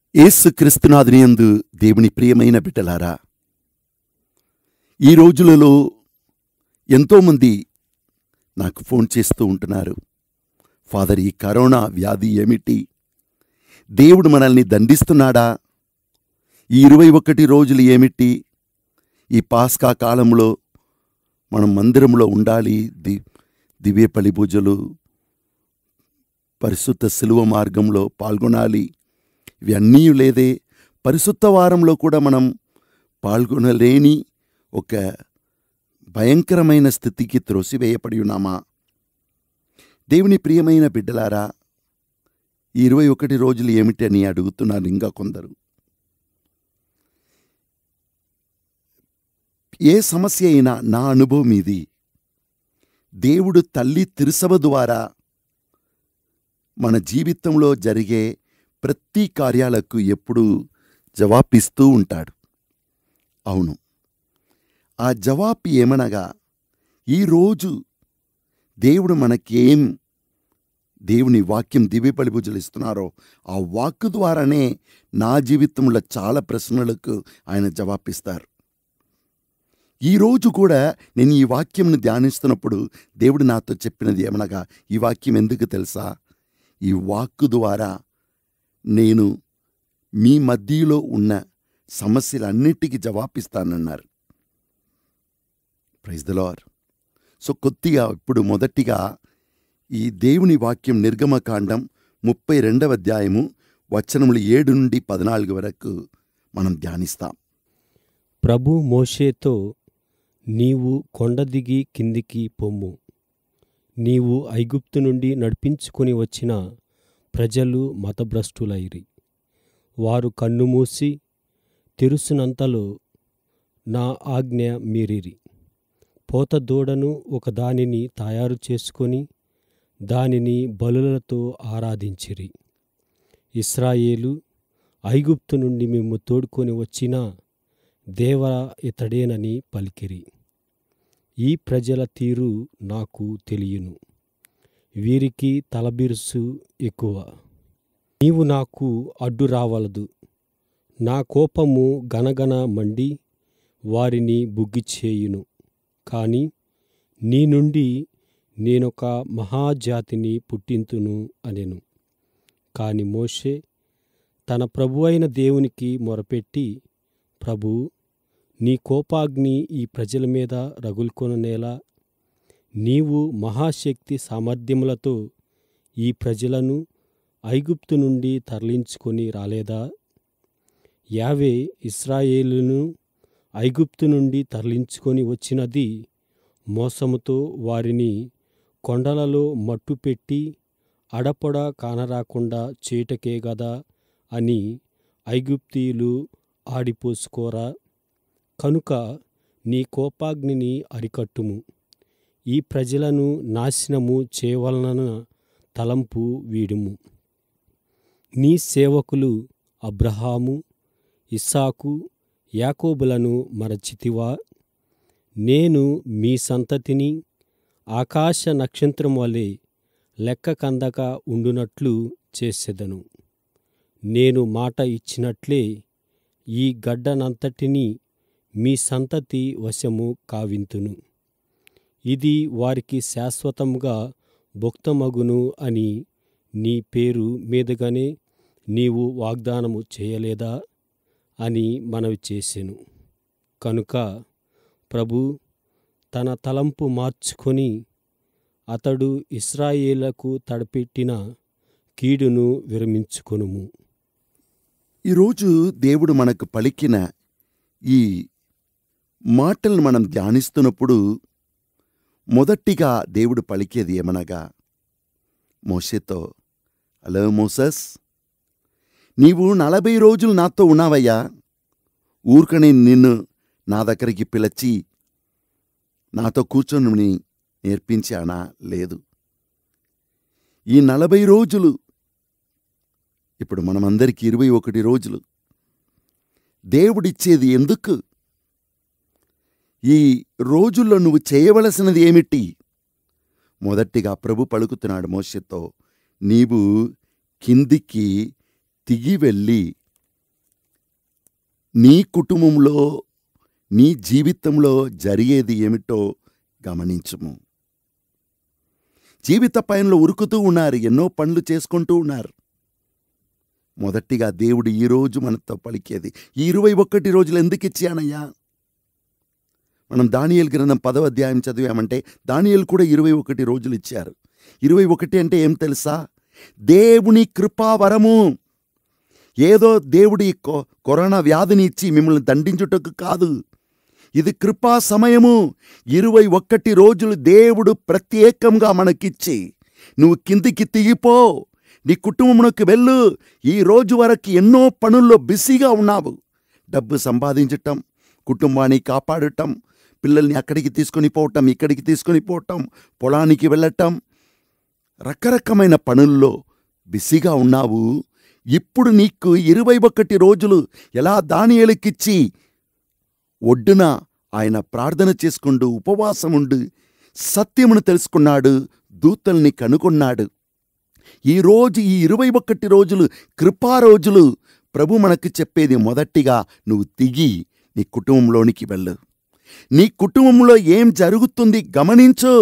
యేసుక్రీస్తునాథునియందు దేవుని ప్రియమైన బిడ్డలారా ఈ రోజులలో ఎంతోమంది నాకు ఫోన్ చేస్తూ ఉంటున్నారు ఫాదర్ ఈ కరోనా వ్యాధి ఏమిటి దేవుడు మనల్ని దండిస్తున్నాడా ఈ ఇరవై ఒకటి రోజులు ఏమిటి ఈ పాస్కా కాలంలో మనం మందిరంలో ఉండాలి ది దివ్యపలి పూజలు పరిశుద్ధ శిలువ మార్గంలో పాల్గొనాలి ఇవన్నీ లేదే పరిశుద్ధ వారంలో కూడా మనం పాల్గొనలేని ఒక భయంకరమైన స్థితికి త్రోసివేయబడి ఉన్నామా దేవుని ప్రియమైన బిడ్డలారా ఈ ఇరవై ఒకటి రోజులు ఏమిటి అని అడుగుతున్నారు ఇంకా కొందరు ఏ సమస్య అయినా నా అనుభవం ఇది దేవుడు తల్లి తిరుసభ ద్వారా మన జీవితంలో జరిగే ప్రతి కార్యాలకు ఎప్పుడూ జవాబిస్తూ ఉంటాడు అవును ఆ జవాబు ఏమనగా ఈరోజు దేవుడు మనకేం దేవుని వాక్యం దివ్యపలి పూజలు ఇస్తున్నారో ఆ వాక్కు ద్వారానే నా జీవితంలో చాలా ప్రశ్నలకు ఆయన జవాబిస్తారు ఈరోజు కూడా నేను ఈ వాక్యంను ధ్యానిస్తున్నప్పుడు దేవుడు నాతో చెప్పినది ఏమనగా ఈ వాక్యం ఎందుకు తెలుసా ఈ వాక్కు ద్వారా నేను మీ మధ్యలో ఉన్న సమస్యలన్నిటికీ జవాబిస్తానన్నారు ప్రైజ్ ద లార్ సో కొద్దిగా ఇప్పుడు మొదటిగా ఈ దేవుని వాక్యం నిర్గమకాండం ముప్పై రెండవ అధ్యాయము వచనములు ఏడు నుండి పద్నాలుగు వరకు మనం ధ్యానిస్తాం ప్రభు మోషేతో నీవు కొండ దిగి కిందికి పొమ్ము నీవు ఐగుప్తు నుండి నడిపించుకొని వచ్చిన ప్రజలు మతభ్రష్టులైరి వారు కన్ను మూసి తెరుసునంతలో నా ఆజ్ఞ మీరిరి పోత దూడను ఒక దానిని తయారు చేసుకొని దానిని బలులతో ఆరాధించిరి ఇస్రాయేలు ఐగుప్తు నుండి మేము తోడుకొని వచ్చిన దేవ ఇతడేనని పలికిరి ఈ ప్రజల తీరు నాకు తెలియను వీరికి తలబిరుసు ఎక్కువ నీవు నాకు అడ్డు రావలదు నా కోపము గనగన మండి వారిని బుగ్గిచేయును కాని నీ నుండి నేనొక మహాజాతిని పుట్టింతును అనెను కాని మోషే తన ప్రభు అయిన దేవునికి మొరపెట్టి ప్రభు నీ కోపాగ్ని ఈ ప్రజల మీద రగులుకొననేలా నీవు మహాశక్తి సామర్థ్యములతో ఈ ప్రజలను ఐగుప్తు నుండి తరలించుకొని రాలేదా యావే ఇస్రాయేలును ఐగుప్తు నుండి తరలించుకొని వచ్చినది మోసముతో వారిని కొండలలో మట్టు పెట్టి అడపొడ కానరాకుండా చేటకే గదా అని ఐగుప్తీయులు ఆడిపోసుకోరా కనుక నీ కోపాగ్నిని అరికట్టుము ఈ ప్రజలను నాశనము చేయవలన తలంపు వీడుము నీ సేవకులు అబ్రహాము ఇస్సాకు యాకోబులను మరచితివా నేను మీ సంతతిని ఆకాశ నక్షత్రం వలె లెక్క కందక ఉండునట్లు చేసెదను నేను మాట ఇచ్చినట్లే ఈ గడ్డనంతటినీ మీ సంతతి వశము కావింతును ఇది వారికి శాశ్వతముగా భుక్తమగును అని నీ పేరు మీదుగానే నీవు వాగ్దానము చేయలేదా అని మనవి చేసెను కనుక ప్రభు తన తలంపు మార్చుకొని అతడు ఇస్రాయేలకు తడపెట్టిన కీడును విరమించుకొనుము ఈరోజు దేవుడు మనకు పలికిన ఈ మాటలను మనం ధ్యానిస్తున్నప్పుడు మొదటిగా దేవుడు పలికేది ఏమనగా మోషేతో హలో మోసస్ నీవు నలభై రోజులు నాతో ఉన్నావయ్యా ఊరికని నిన్ను నా దగ్గరికి పిలిచి నాతో కూర్చొని నేర్పించానా లేదు ఈ నలభై రోజులు ఇప్పుడు మనమందరికీ ఇరవై ఒకటి రోజులు దేవుడిచ్చేది ఎందుకు ఈ రోజుల్లో నువ్వు చేయవలసినది ఏమిటి మొదటిగా ప్రభు పలుకుతున్నాడు మోషతో నీవు కిందికి దిగి వెళ్ళి నీ కుటుంబంలో నీ జీవితంలో జరిగేది ఏమిటో గమనించుము జీవిత పయనంలో ఉరుకుతూ ఉన్నారు ఎన్నో పనులు చేసుకుంటూ ఉన్నారు మొదటిగా దేవుడు ఈరోజు మనతో పలికేది ఈ ఇరవై ఒక్కటి రోజులు ఎందుకు ఇచ్చానయ్యా మనం దానియేలు గ్రంథం పదవ అధ్యాయం చదివామంటే దానియేలు కూడా ఇరవై ఒకటి రోజులు ఇచ్చారు ఇరవై ఒకటి అంటే ఏం తెలుసా దేవుని కృపావరము ఏదో దేవుడి కొ- కరోనా వ్యాధిని ఇచ్చి మిమ్మల్ని దండించుటకు కాదు ఇది కృపా సమయము ఇరవై ఒక్కటి రోజులు దేవుడు ప్రత్యేకంగా మనకిచ్చి నువ్వు కిందికి తిగిపో నీ కుటుంబంలోకి వెళ్ళు ఈ రోజు వరకు ఎన్నో పనుల్లో బిజీగా ఉన్నావు డబ్బు సంపాదించటం కుటుంబాన్ని కాపాడటం పిల్లల్ని అక్కడికి తీసుకొని పోవటం ఇక్కడికి తీసుకొని పోవటం పొలానికి వెళ్ళటం రకరకమైన పనుల్లో బిజీగా ఉన్నావు ఇప్పుడు నీకు ఇరవై ఒకటి రోజులు ఎలా దానియలకిచ్చి ఒడ్డున ఆయన ప్రార్థన చేసుకుంటూ ఉపవాసం ఉండు సత్యమును తెలుసుకున్నాడు దూతల్ని కనుగొన్నాడు ఈ రోజు ఈ ఇరవై ఒక్కటి రోజులు కృపా రోజులు ప్రభు మనకు చెప్పేది మొదటిగా నువ్వు దిగి నీ కుటుంబంలోనికి వెళ్ళు నీ కుటుంబంలో ఏం జరుగుతుంది గమనించు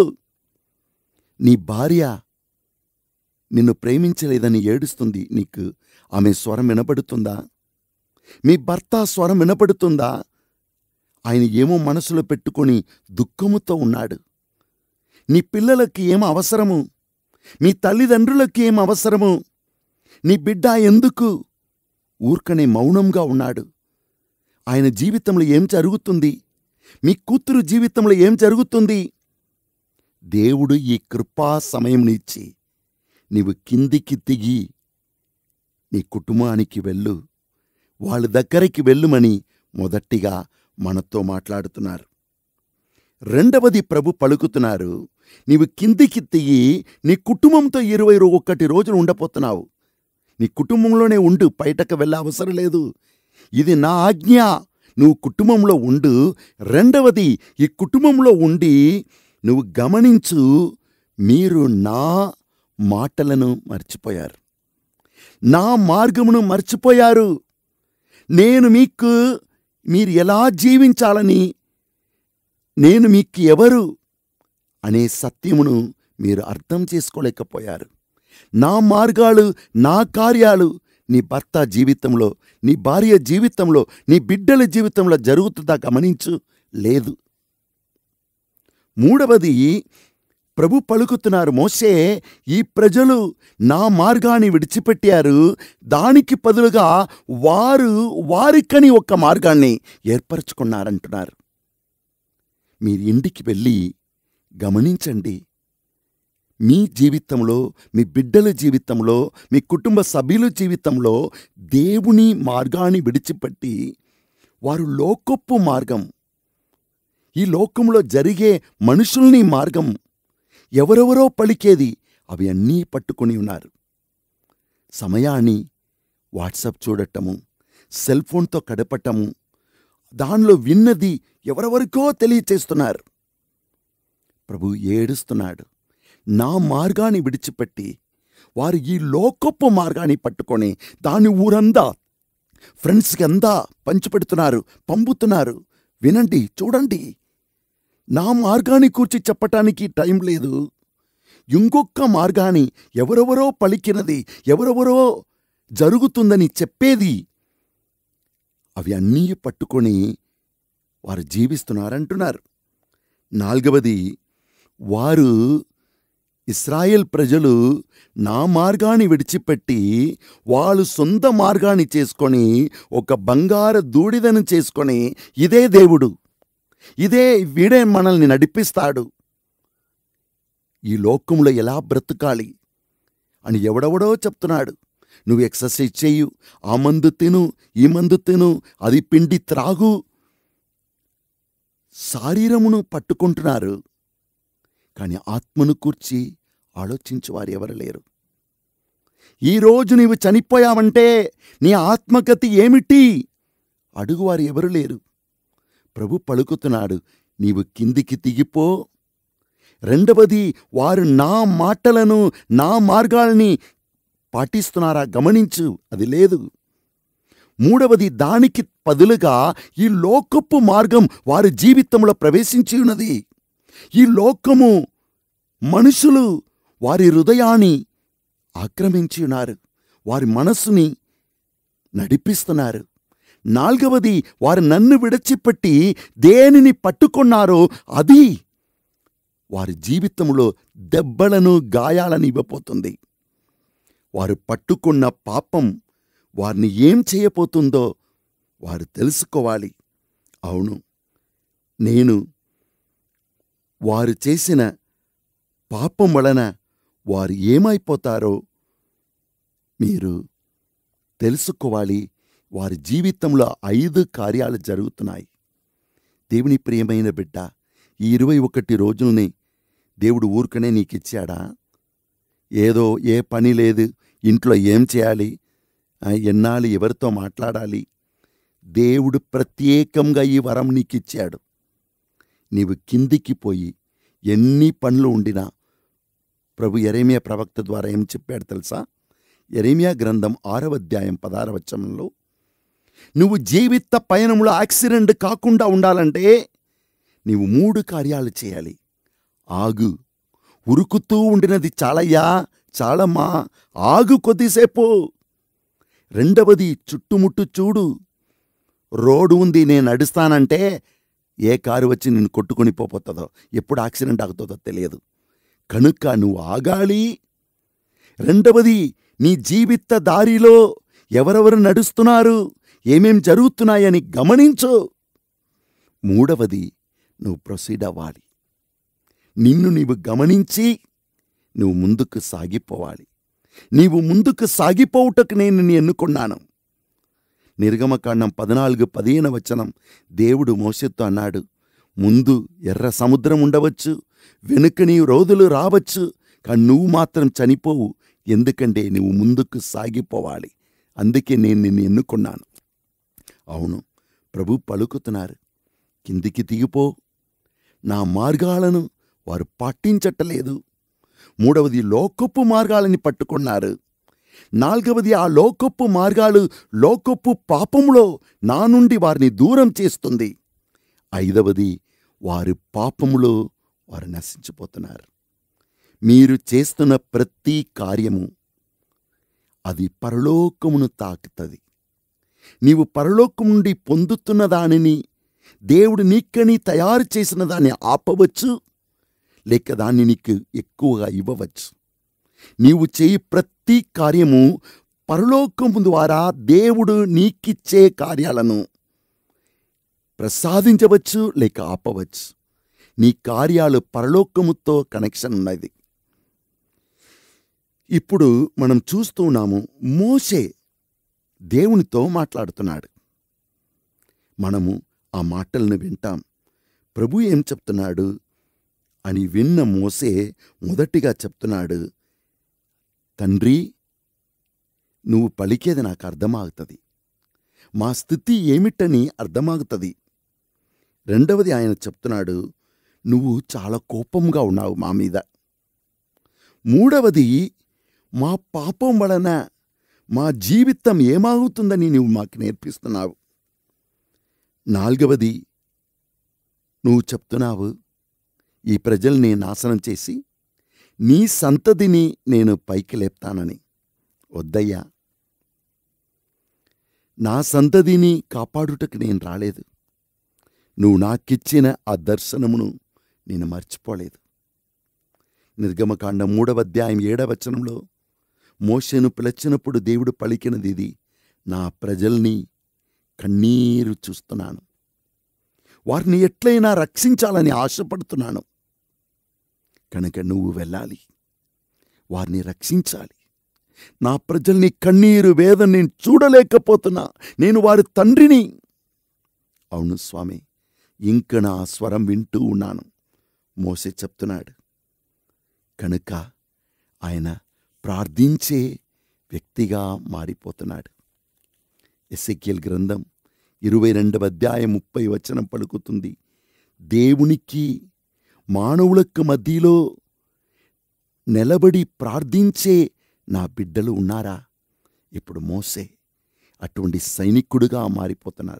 నీ భార్య నిన్ను ప్రేమించలేదని ఏడుస్తుంది నీకు ఆమె స్వరం వినపడుతుందా మీ భర్త స్వరం వినపడుతుందా ఆయన ఏమో మనసులో పెట్టుకొని దుఃఖముతో ఉన్నాడు నీ పిల్లలకి ఏం అవసరము మీ తల్లిదండ్రులకి ఏం అవసరము నీ బిడ్డ ఎందుకు ఊర్కనే మౌనంగా ఉన్నాడు ఆయన జీవితంలో ఏం జరుగుతుంది మీ కూతురు జీవితంలో ఏం జరుగుతుంది దేవుడు ఈ కృపా సమయంనిచ్చి నీవు కిందికి దిగి నీ కుటుంబానికి వెళ్ళు వాళ్ళ దగ్గరికి వెళ్ళుమని మొదటిగా మనతో మాట్లాడుతున్నారు రెండవది ప్రభు పలుకుతున్నారు నీవు కిందికి దిగి నీ కుటుంబంతో ఇరవై రో- ఒక్కటి రోజులు ఉండపోతున్నావు నీ కుటుంబంలోనే ఉండు బయటకు వెళ్ళే అవసరం లేదు ఇది నా ఆజ్ఞ నువ్వు కుటుంబంలో ఉండు రెండవది ఈ కుటుంబంలో ఉండి నువ్వు గమనించు మీరు నా మాటలను మర్చిపోయారు నా మార్గమును మర్చిపోయారు నేను మీకు మీరు ఎలా జీవించాలని నేను మీకు ఎవరు అనే సత్యమును మీరు అర్థం చేసుకోలేకపోయారు నా మార్గాలు నా కార్యాలు నీ భర్త జీవితంలో నీ భార్య జీవితంలో నీ బిడ్డల జీవితంలో జరుగుతుందా గమనించు లేదు మూడవది ప్రభు పలుకుతున్నారు మోసే ఈ ప్రజలు నా మార్గాన్ని విడిచిపెట్టారు దానికి బదులుగా వారు వారికని ఒక మార్గాన్ని ఏర్పరచుకున్నారంటున్నారు మీరు ఇంటికి వెళ్ళి గమనించండి మీ జీవితంలో మీ బిడ్డల జీవితంలో మీ కుటుంబ సభ్యుల జీవితంలో దేవుని మార్గాన్ని విడిచిపెట్టి వారు లోకపు మార్గం ఈ లోకంలో జరిగే మనుషుల్ని మార్గం ఎవరెవరో పలికేది అవి అన్నీ పట్టుకొని ఉన్నారు సమయాన్ని వాట్సాప్ చూడటము సెల్ ఫోన్తో గడపటము దానిలో విన్నది ఎవరెవరికో తెలియచేస్తున్నారు ప్రభు ఏడుస్తున్నాడు నా మార్గాన్ని విడిచిపెట్టి వారు ఈ లోకపు మార్గాన్ని పట్టుకొని దాని ఊరందా ఫ్రెండ్స్కి అందా పంచిపెడుతున్నారు పంపుతున్నారు వినండి చూడండి నా మార్గాన్ని కూర్చి చెప్పటానికి టైం లేదు ఇంకొక మార్గాన్ని ఎవరెవరో పలికినది ఎవరెవరో జరుగుతుందని చెప్పేది అవి అన్నీ పట్టుకొని వారు జీవిస్తున్నారంటున్నారు నాలుగవది వారు ఇస్రాయేల్ ప్రజలు నా మార్గాన్ని విడిచిపెట్టి వాళ్ళు సొంత మార్గాన్ని చేసుకొని ఒక బంగారు దూడిదను చేసుకొని ఇదే దేవుడు ఇదే వీడే మనల్ని నడిపిస్తాడు ఈ లోకంలో ఎలా బ్రతకాలి అని ఎవడెవడో చెప్తున్నాడు నువ్వు ఎక్సర్సైజ్ చెయ్యు ఆ మందు తిను ఈ మందు తిను అది పిండి త్రాగు శారీరమును పట్టుకుంటున్నారు కానీ ఆత్మను కూర్చి ఆలోచించేవారు ఎవరు లేరు ఈరోజు నీవు చనిపోయావంటే నీ ఆత్మగతి ఏమిటి అడుగువారు ఎవరు లేరు ప్రభు పలుకుతున్నాడు నీవు కిందికి దిగిపో రెండవది వారు నా మాటలను నా మార్గాల్ని పాటిస్తున్నారా గమనించు అది లేదు మూడవది దానికి పదులుగా ఈ లోకపు మార్గం వారి జీవితంలో ప్రవేశించి ఉన్నది ఈ లోకము మనుషులు వారి హృదయాన్ని ఆక్రమించి ఉన్నారు వారి మనస్సుని నడిపిస్తున్నారు నాల్గవది వారు నన్ను విడచిపెట్టి దేనిని పట్టుకున్నారో అది వారి జీవితంలో దెబ్బలను గాయాలను ఇవ్వబోతుంది వారు పట్టుకున్న పాపం వారిని ఏం చేయబోతుందో వారు తెలుసుకోవాలి అవును నేను వారు చేసిన పాపం వలన వారు ఏమైపోతారో మీరు తెలుసుకోవాలి వారి జీవితంలో ఐదు కార్యాలు జరుగుతున్నాయి దేవుని ప్రియమైన బిడ్డ ఈ ఇరవై ఒకటి రోజుల్ని దేవుడు ఊరికనే నీకు ఇచ్చాడా ఏదో ఏ పని లేదు ఇంట్లో ఏం చేయాలి ఆ, ఎన్నాళ్ళు ఎవరితో మాట్లాడాలి దేవుడు ప్రత్యేకంగా ఈ వరం నీకు ఇచ్చాడు నీవు కిందికి పోయి ఎన్ని పనులు ఉండినా ప్రభు ఎరేమియా ప్రవక్త ద్వారా ఏం చెప్పాడు తెలుసా ఎరేమియా గ్రంథం ఆరవ అధ్యాయం పదార వచనంలో నువ్వు జీవిత పయనంలో యాక్సిడెంట్ కాకుండా ఉండాలంటే నీవు మూడు కార్యాలు చేయాలి ఆగు ఉరుకుతూ ఉండినది చాలయ్యా చాలమ్మా ఆగు కొద్దిసేపు రెండవది చుట్టుముట్టు చూడు రోడ్డు ఉంది నేను నడుస్తానంటే ఏ కారు వచ్చి నిన్ను కొట్టుకొని పోపోతుందో ఎప్పుడు యాక్సిడెంట్ అవుతుందో తెలియదు కనుక నువ్వు ఆగాలి రెండవది నీ జీవిత దారిలో ఎవరెవరు నడుస్తున్నారు ఏమేం జరుగుతున్నాయని గమనించు మూడవది నువ్వు ప్రొసీడ్ అవ్వాలి నిన్ను నీవు గమనించి నువ్వు ముందుకు సాగిపోవాలి నీవు ముందుకు సాగిపోవుటకు నేను నిన్ను ఎన్నుకున్నాను నిర్గమకాండం పద్నాలుగు పదిహేను వచనం దేవుడు మోసెత్తు అన్నాడు ముందు ఎర్ర సముద్రం ఉండవచ్చు వెనుక నీ రోజులు రావచ్చు కానీ నువ్వు మాత్రం చనిపోవు ఎందుకంటే నువ్వు ముందుకు సాగిపోవాలి అందుకే నేను నిన్ను ఎన్నుకున్నాను అవును ప్రభు పలుకుతున్నారు కిందికి దిగిపో నా మార్గాలను వారు పాటించటలేదు మూడవది లోకపు మార్గాలని పట్టుకున్నారు నాల్గవది ఆ లోకపు మార్గాలు లోకపు పాపములో నా నుండి వారిని దూరం చేస్తుంది ఐదవది వారి పాపములో వారు నశించిపోతున్నారు మీరు చేస్తున్న ప్రతి కార్యము అది పరలోకమును తాకుతుంది నీవు పరలోకం నుండి పొందుతున్న దానిని దేవుడు నీకని తయారు చేసిన దాన్ని ఆపవచ్చు లేక దాన్ని నీకు ఎక్కువగా ఇవ్వవచ్చు నీవు చేయి ప్రతి కార్యము పరలోకము ద్వారా దేవుడు నీకిచ్చే కార్యాలను ప్రసాదించవచ్చు లేక ఆపవచ్చు నీ కార్యాలు పరలోకముతో కనెక్షన్ ఉన్నది ఇప్పుడు మనం చూస్తూ ఉన్నాము మోసే దేవునితో మాట్లాడుతున్నాడు మనము ఆ మాటలను వింటాం ప్రభు ఏం చెప్తున్నాడు అని విన్న మోసే మొదటిగా చెప్తున్నాడు తండ్రి నువ్వు పలికేది నాకు అర్థమాగుతుంది మా స్థితి ఏమిటని అర్థమాగుతుంది రెండవది ఆయన చెప్తున్నాడు నువ్వు చాలా కోపంగా ఉన్నావు మా మీద మూడవది మా పాపం వలన మా జీవితం ఏమాగుతుందని నువ్వు మాకు నేర్పిస్తున్నావు నాలుగవది నువ్వు చెప్తున్నావు ఈ ప్రజల్ని నాశనం చేసి నీ సంతతిని నేను పైకి లేపుతానని వద్దయ్యా నా సంతతిని కాపాడుటకు నేను రాలేదు నువ్వు నాకిచ్చిన ఆ దర్శనమును నేను మర్చిపోలేదు నిర్గమకాండ మూడవ అధ్యాయం ఏడవ వచనంలో మోషను పిలచినప్పుడు దేవుడు పలికినది ఇది నా ప్రజల్ని కన్నీరు చూస్తున్నాను వారిని ఎట్లయినా రక్షించాలని ఆశపడుతున్నాను కనుక నువ్వు వెళ్ళాలి వారిని రక్షించాలి నా ప్రజల్ని కన్నీరు వేదన నేను చూడలేకపోతున్నా నేను వారి తండ్రిని అవును స్వామి ఇంక నా స్వరం వింటూ ఉన్నాను మోసే చెప్తున్నాడు కనుక ఆయన ప్రార్థించే వ్యక్తిగా మారిపోతున్నాడు ఎస్ఎక్యల్ గ్రంథం ఇరవై రెండవ అధ్యాయం ముప్పై వచనం పలుకుతుంది దేవునికి మానవులకు మధ్యలో నిలబడి ప్రార్థించే నా బిడ్డలు ఉన్నారా ఇప్పుడు మోసే అటువంటి సైనికుడుగా మారిపోతున్నారు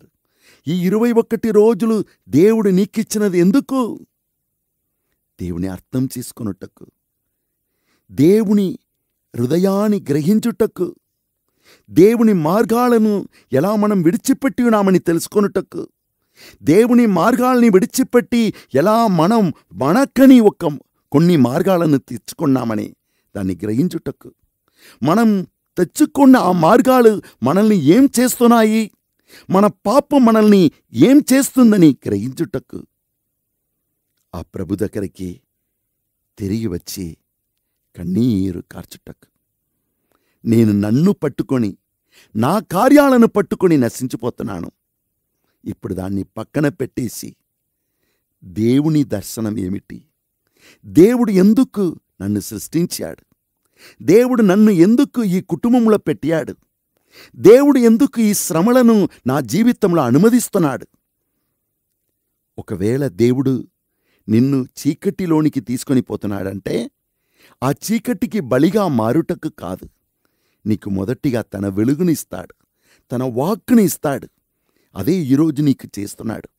ఈ ఇరవై ఒక్కటి రోజులు దేవుడు నీకిచ్చినది ఎందుకు దేవుని అర్థం చేసుకొనుటకు దేవుని హృదయాన్ని గ్రహించుటకు దేవుని మార్గాలను ఎలా మనం విడిచిపెట్టి ఉన్నామని తెలుసుకొనుటకు దేవుని మార్గాల్ని విడిచిపెట్టి ఎలా మనం మనకని ఒక కొన్ని మార్గాలను తెచ్చుకున్నామని దాన్ని గ్రహించుటకు మనం తెచ్చుకున్న ఆ మార్గాలు మనల్ని ఏం చేస్తున్నాయి మన పాపం మనల్ని ఏం చేస్తుందని గ్రహించుటకు ఆ ప్రభు దగ్గరికి తిరిగి వచ్చి కన్నీరు కార్చుటకు నేను నన్ను పట్టుకొని నా కార్యాలను పట్టుకొని నశించిపోతున్నాను ఇప్పుడు దాన్ని పక్కన పెట్టేసి దేవుని దర్శనం ఏమిటి దేవుడు ఎందుకు నన్ను సృష్టించాడు దేవుడు నన్ను ఎందుకు ఈ కుటుంబంలో పెట్టాడు దేవుడు ఎందుకు ఈ శ్రమలను నా జీవితంలో అనుమతిస్తున్నాడు ఒకవేళ దేవుడు నిన్ను చీకటిలోనికి తీసుకొని పోతున్నాడంటే ఆ చీకటికి బలిగా మారుటకు కాదు నీకు మొదటిగా తన వెలుగునిస్తాడు తన వాక్కుని ఇస్తాడు అదే ఈరోజు నీకు చేస్తున్నాడు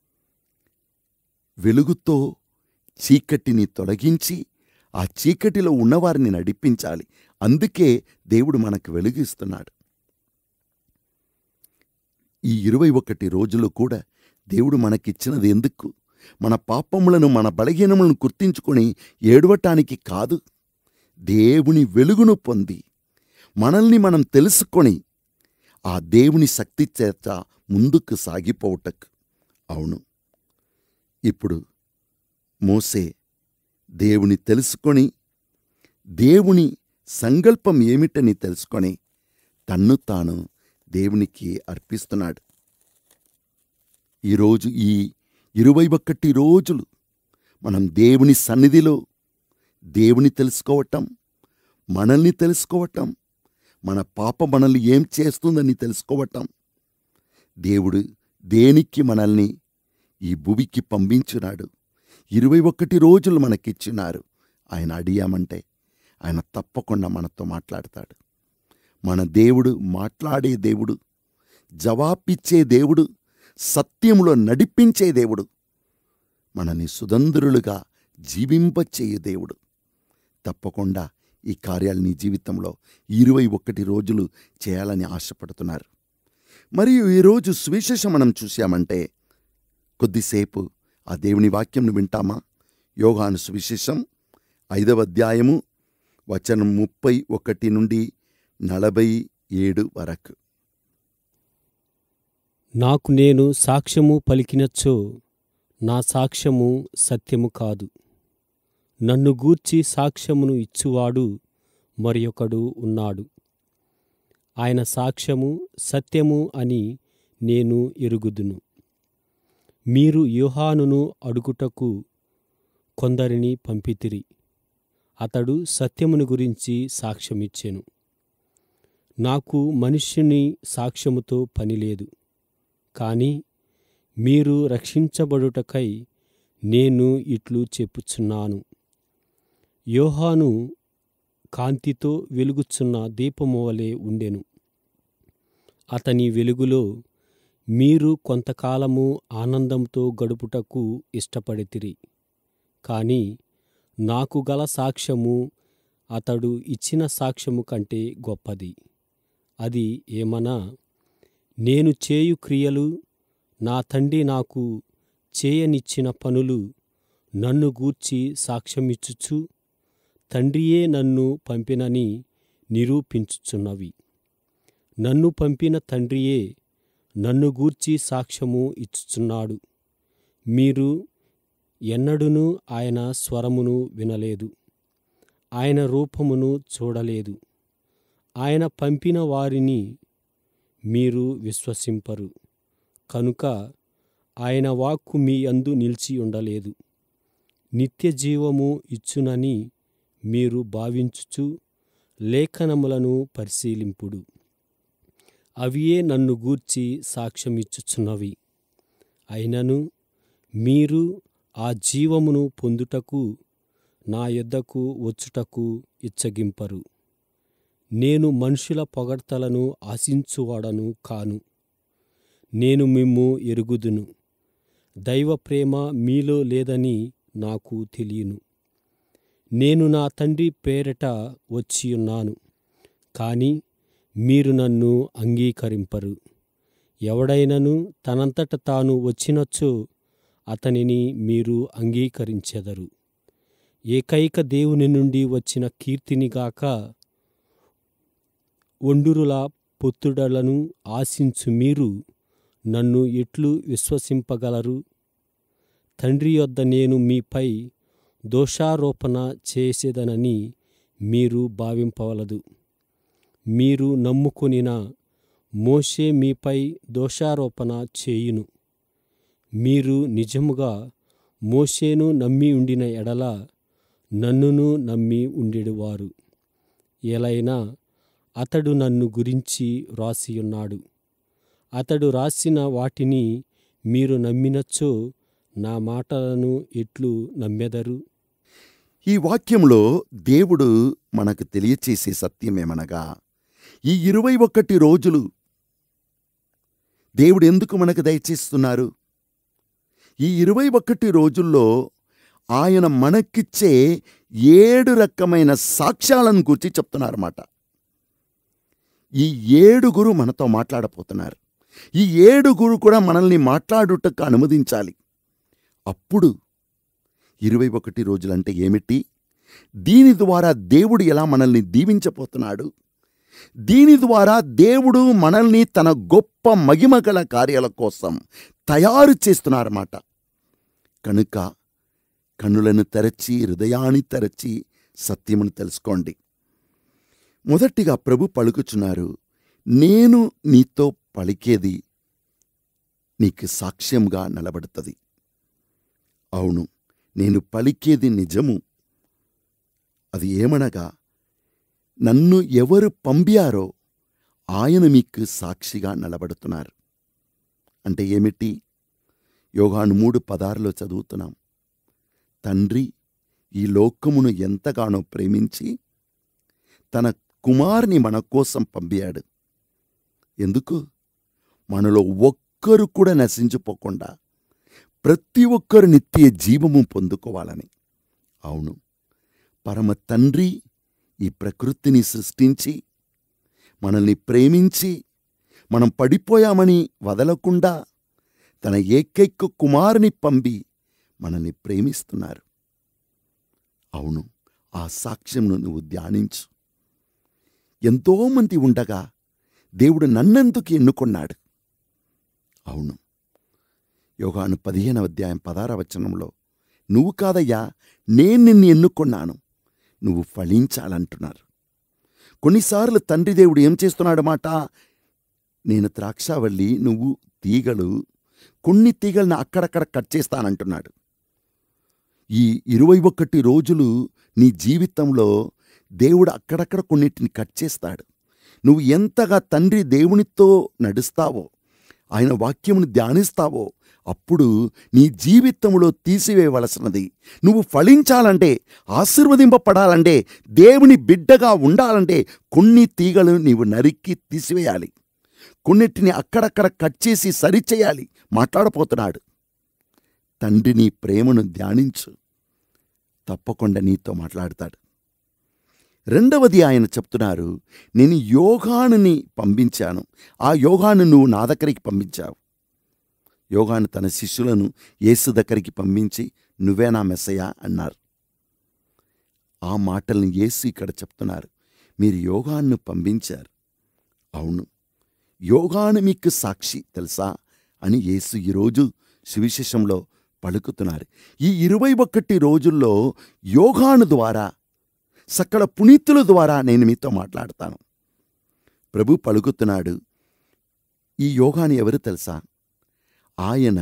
వెలుగుతో చీకటిని తొలగించి ఆ చీకటిలో ఉన్నవారిని నడిపించాలి అందుకే దేవుడు మనకు వెలుగిస్తున్నాడు ఈ ఇరవై ఒకటి రోజులు కూడా దేవుడు మనకిచ్చినది ఎందుకు మన పాపములను మన బలహీనములను గుర్తించుకొని ఏడవటానికి కాదు దేవుని వెలుగును పొంది మనల్ని మనం తెలుసుకొని ఆ దేవుని శక్తి చేత ముందుకు సాగిపోవటకు అవును ఇప్పుడు మోసే దేవుని తెలుసుకొని దేవుని సంకల్పం ఏమిటని తెలుసుకొని తన్ను తాను దేవునికి అర్పిస్తున్నాడు ఈరోజు ఈ ఇరవై ఒక్కటి రోజులు మనం దేవుని సన్నిధిలో దేవుని తెలుసుకోవటం మనల్ని తెలుసుకోవటం మన పాప మనల్ని ఏం చేస్తుందని తెలుసుకోవటం దేవుడు దేనికి మనల్ని ఈ భూమికి పంపించున్నాడు ఇరవై ఒక్కటి రోజులు మనకిచ్చినారు ఆయన అడిగామంటే ఆయన తప్పకుండా మనతో మాట్లాడతాడు మన దేవుడు మాట్లాడే దేవుడు జవాబిచ్చే దేవుడు సత్యములో నడిపించే దేవుడు మనని సుతందరులుగా జీవింపచేయు దేవుడు తప్పకుండా ఈ కార్యాలు నీ జీవితంలో ఇరవై ఒకటి రోజులు చేయాలని ఆశపడుతున్నారు మరియు ఈరోజు సువిశేషం మనం చూశామంటే కొద్దిసేపు ఆ దేవుని వాక్యంను వింటామా యోగాను సువిశేషం ఐదవ అధ్యాయము వచనం ముప్పై ఒకటి నుండి నలభై ఏడు వరకు నాకు నేను సాక్ష్యము పలికినచ్చో నా సాక్ష్యము సత్యము కాదు నన్ను గూర్చి సాక్ష్యమును ఇచ్చువాడు మరి ఒకడు ఉన్నాడు ఆయన సాక్ష్యము సత్యము అని నేను ఎరుగుదును మీరు యోహానును అడుగుటకు కొందరిని పంపితిరి అతడు సత్యమును గురించి సాక్ష్యమిచ్చెను నాకు మనుష్యుని సాక్ష్యముతో పనిలేదు కాని మీరు రక్షించబడుటకై నేను ఇట్లు చెప్పుచున్నాను యోహాను కాంతితో వెలుగుచున్న దీపము వలె ఉండెను అతని వెలుగులో మీరు కొంతకాలము ఆనందంతో గడుపుటకు ఇష్టపడితిరి కాని నాకు గల సాక్ష్యము అతడు ఇచ్చిన సాక్ష్యము కంటే గొప్పది అది ఏమనా నేను చేయు క్రియలు నా తండ్రి నాకు చేయనిచ్చిన పనులు నన్ను గూర్చి సాక్ష్యమిచ్చుచు తండ్రియే నన్ను పంపినని నిరూపించుచున్నవి నన్ను పంపిన తండ్రియే నన్ను గూర్చి సాక్ష్యము ఇచ్చుచున్నాడు మీరు ఎన్నడూనూ ఆయన స్వరమును వినలేదు ఆయన రూపమును చూడలేదు ఆయన పంపిన వారిని మీరు విశ్వసింపరు కనుక ఆయన వాక్కు మీ అందు నిలిచి ఉండలేదు నిత్య జీవము ఇచ్చునని మీరు భావించుచు లేఖనములను పరిశీలింపుడు అవియే నన్ను గూర్చి సాక్ష్యమిచ్చుచున్నవి అయినను మీరు ఆ జీవమును పొందుటకు నా యొద్దకు వచ్చుటకు ఇచ్చగింపరు నేను మనుషుల పొగడ్తలను ఆశించువాడను కాను నేను మిమ్ము ఎరుగుదును దైవ ప్రేమ మీలో లేదని నాకు తెలియను నేను నా తండ్రి పేరట వచ్చియున్నాను కాని మీరు నన్ను అంగీకరింపరు ఎవడైనను తనంతట తాను వచ్చినచ్చో అతనిని మీరు అంగీకరించెదరు ఏకైక దేవుని నుండి వచ్చిన కీర్తినిగాక ఒండురుల పొత్తుడలను ఆశించు మీరు నన్ను ఎట్లు విశ్వసింపగలరు తండ్రి యొద్ద నేను మీపై దోషారోపణ చేసేదనని మీరు భావింపవలదు మీరు నమ్ముకొనిన మోషే మీపై దోషారోపణ చేయును మీరు నిజముగా మోషేను నమ్మి ఉండిన ఎడల నన్నును నమ్మి ఉండేవారు ఎలైనా అతడు నన్ను గురించి వ్రాసియున్నాడు అతడు రాసిన వాటిని మీరు నమ్మినచ్చో నా మాటలను ఎట్లు నమ్మెదరు ఈ వాక్యంలో దేవుడు మనకు తెలియచేసే సత్యమేమనగా ఈ ఇరవై ఒక్కటి రోజులు దేవుడు ఎందుకు మనకు దయచేస్తున్నారు ఈ ఇరవై ఒక్కటి రోజుల్లో ఆయన మనకిచ్చే ఏడు రకమైన సాక్ష్యాలను గురించి చెప్తున్నారన్నమాట ఈ ఏడుగురు మనతో మాట్లాడపోతున్నారు ఈ ఏడుగురు కూడా మనల్ని మాట్లాడుటకు అనుమతించాలి అప్పుడు ఇరవై ఒకటి రోజులంటే ఏమిటి దీని ద్వారా దేవుడు ఎలా మనల్ని దీవించబోతున్నాడు దీని ద్వారా దేవుడు మనల్ని తన గొప్ప మహిమగల కార్యాల కోసం తయారు చేస్తున్నారన్నమాట కనుక కన్నులను తెరచి హృదయాన్ని తెరచి సత్యమును తెలుసుకోండి మొదటిగా ప్రభు పలుకుచున్నారు నేను నీతో పలికేది నీకు సాక్ష్యంగా నిలబడుతుంది అవును నేను పలికేది నిజము అది ఏమనగా నన్ను ఎవరు పంపారో ఆయన మీకు సాక్షిగా నిలబడుతున్నారు అంటే ఏమిటి యోగాను మూడు పదార్లో చదువుతున్నాం తండ్రి ఈ లోకమును ఎంతగానో ప్రేమించి తన కుమార్ని మన కోసం పంపాడు ఎందుకు మనలో ఒక్కరు కూడా నశించిపోకుండా ప్రతి ఒక్కరు నిత్య జీవము పొందుకోవాలని అవును పరమ తండ్రి ఈ ప్రకృతిని సృష్టించి మనల్ని ప్రేమించి మనం పడిపోయామని వదలకుండా తన ఏకైక కుమారుని పంపి మనల్ని ప్రేమిస్తున్నారు అవును ఆ సాక్ష్యంను నువ్వు ధ్యానించు ఎంతోమంది ఉండగా దేవుడు నన్నెందుకు ఎన్నుకున్నాడు అవును యోగాను పదిహేనవ అధ్యాయం పదార వచనంలో నువ్వు కాదయ్యా నేను నిన్ను ఎన్నుకున్నాను నువ్వు ఫలించాలంటున్నారు కొన్నిసార్లు తండ్రి దేవుడు ఏం చేస్తున్నాడు మాట నేను ద్రాక్షావల్లి నువ్వు తీగలు కొన్ని తీగలను అక్కడక్కడ కట్ చేస్తానంటున్నాడు ఈ ఇరవై ఒకటి రోజులు నీ జీవితంలో దేవుడు అక్కడక్కడ కొన్నిటిని కట్ చేస్తాడు నువ్వు ఎంతగా తండ్రి దేవునితో నడుస్తావో ఆయన వాక్యమును ధ్యానిస్తావో అప్పుడు నీ జీవితంలో తీసివేయవలసినది నువ్వు ఫలించాలంటే ఆశీర్వదింపబడాలంటే దేవుని బిడ్డగా ఉండాలంటే కొన్ని తీగలు నీవు నరికి తీసివేయాలి కొన్నిటిని అక్కడక్కడ కట్ చేసి సరిచేయాలి మాట్లాడపోతున్నాడు తండ్రి నీ ప్రేమను ధ్యానించు తప్పకుండా నీతో మాట్లాడతాడు రెండవది ఆయన చెప్తున్నారు నేను యోగానుని పంపించాను ఆ యోగాను నువ్వు నా దగ్గరికి పంపించావు యోగాను తన శిష్యులను యేసు దగ్గరికి పంపించి నువ్వే నా మెస్సయ్యా అన్నారు ఆ మాటల్ని యేసు ఇక్కడ చెప్తున్నారు మీరు యోగాన్ని పంపించారు అవును యోగాను మీకు సాక్షి తెలుసా అని యేసు ఈరోజు సువిశేషంలో పలుకుతున్నారు ఈ ఇరవై ఒక్కటి రోజుల్లో యోగాను ద్వారా సకల పునీతుల ద్వారా నేను మీతో మాట్లాడతాను ప్రభు పలుకుతున్నాడు ఈ యోగాని ఎవరు తెలుసా ఆయన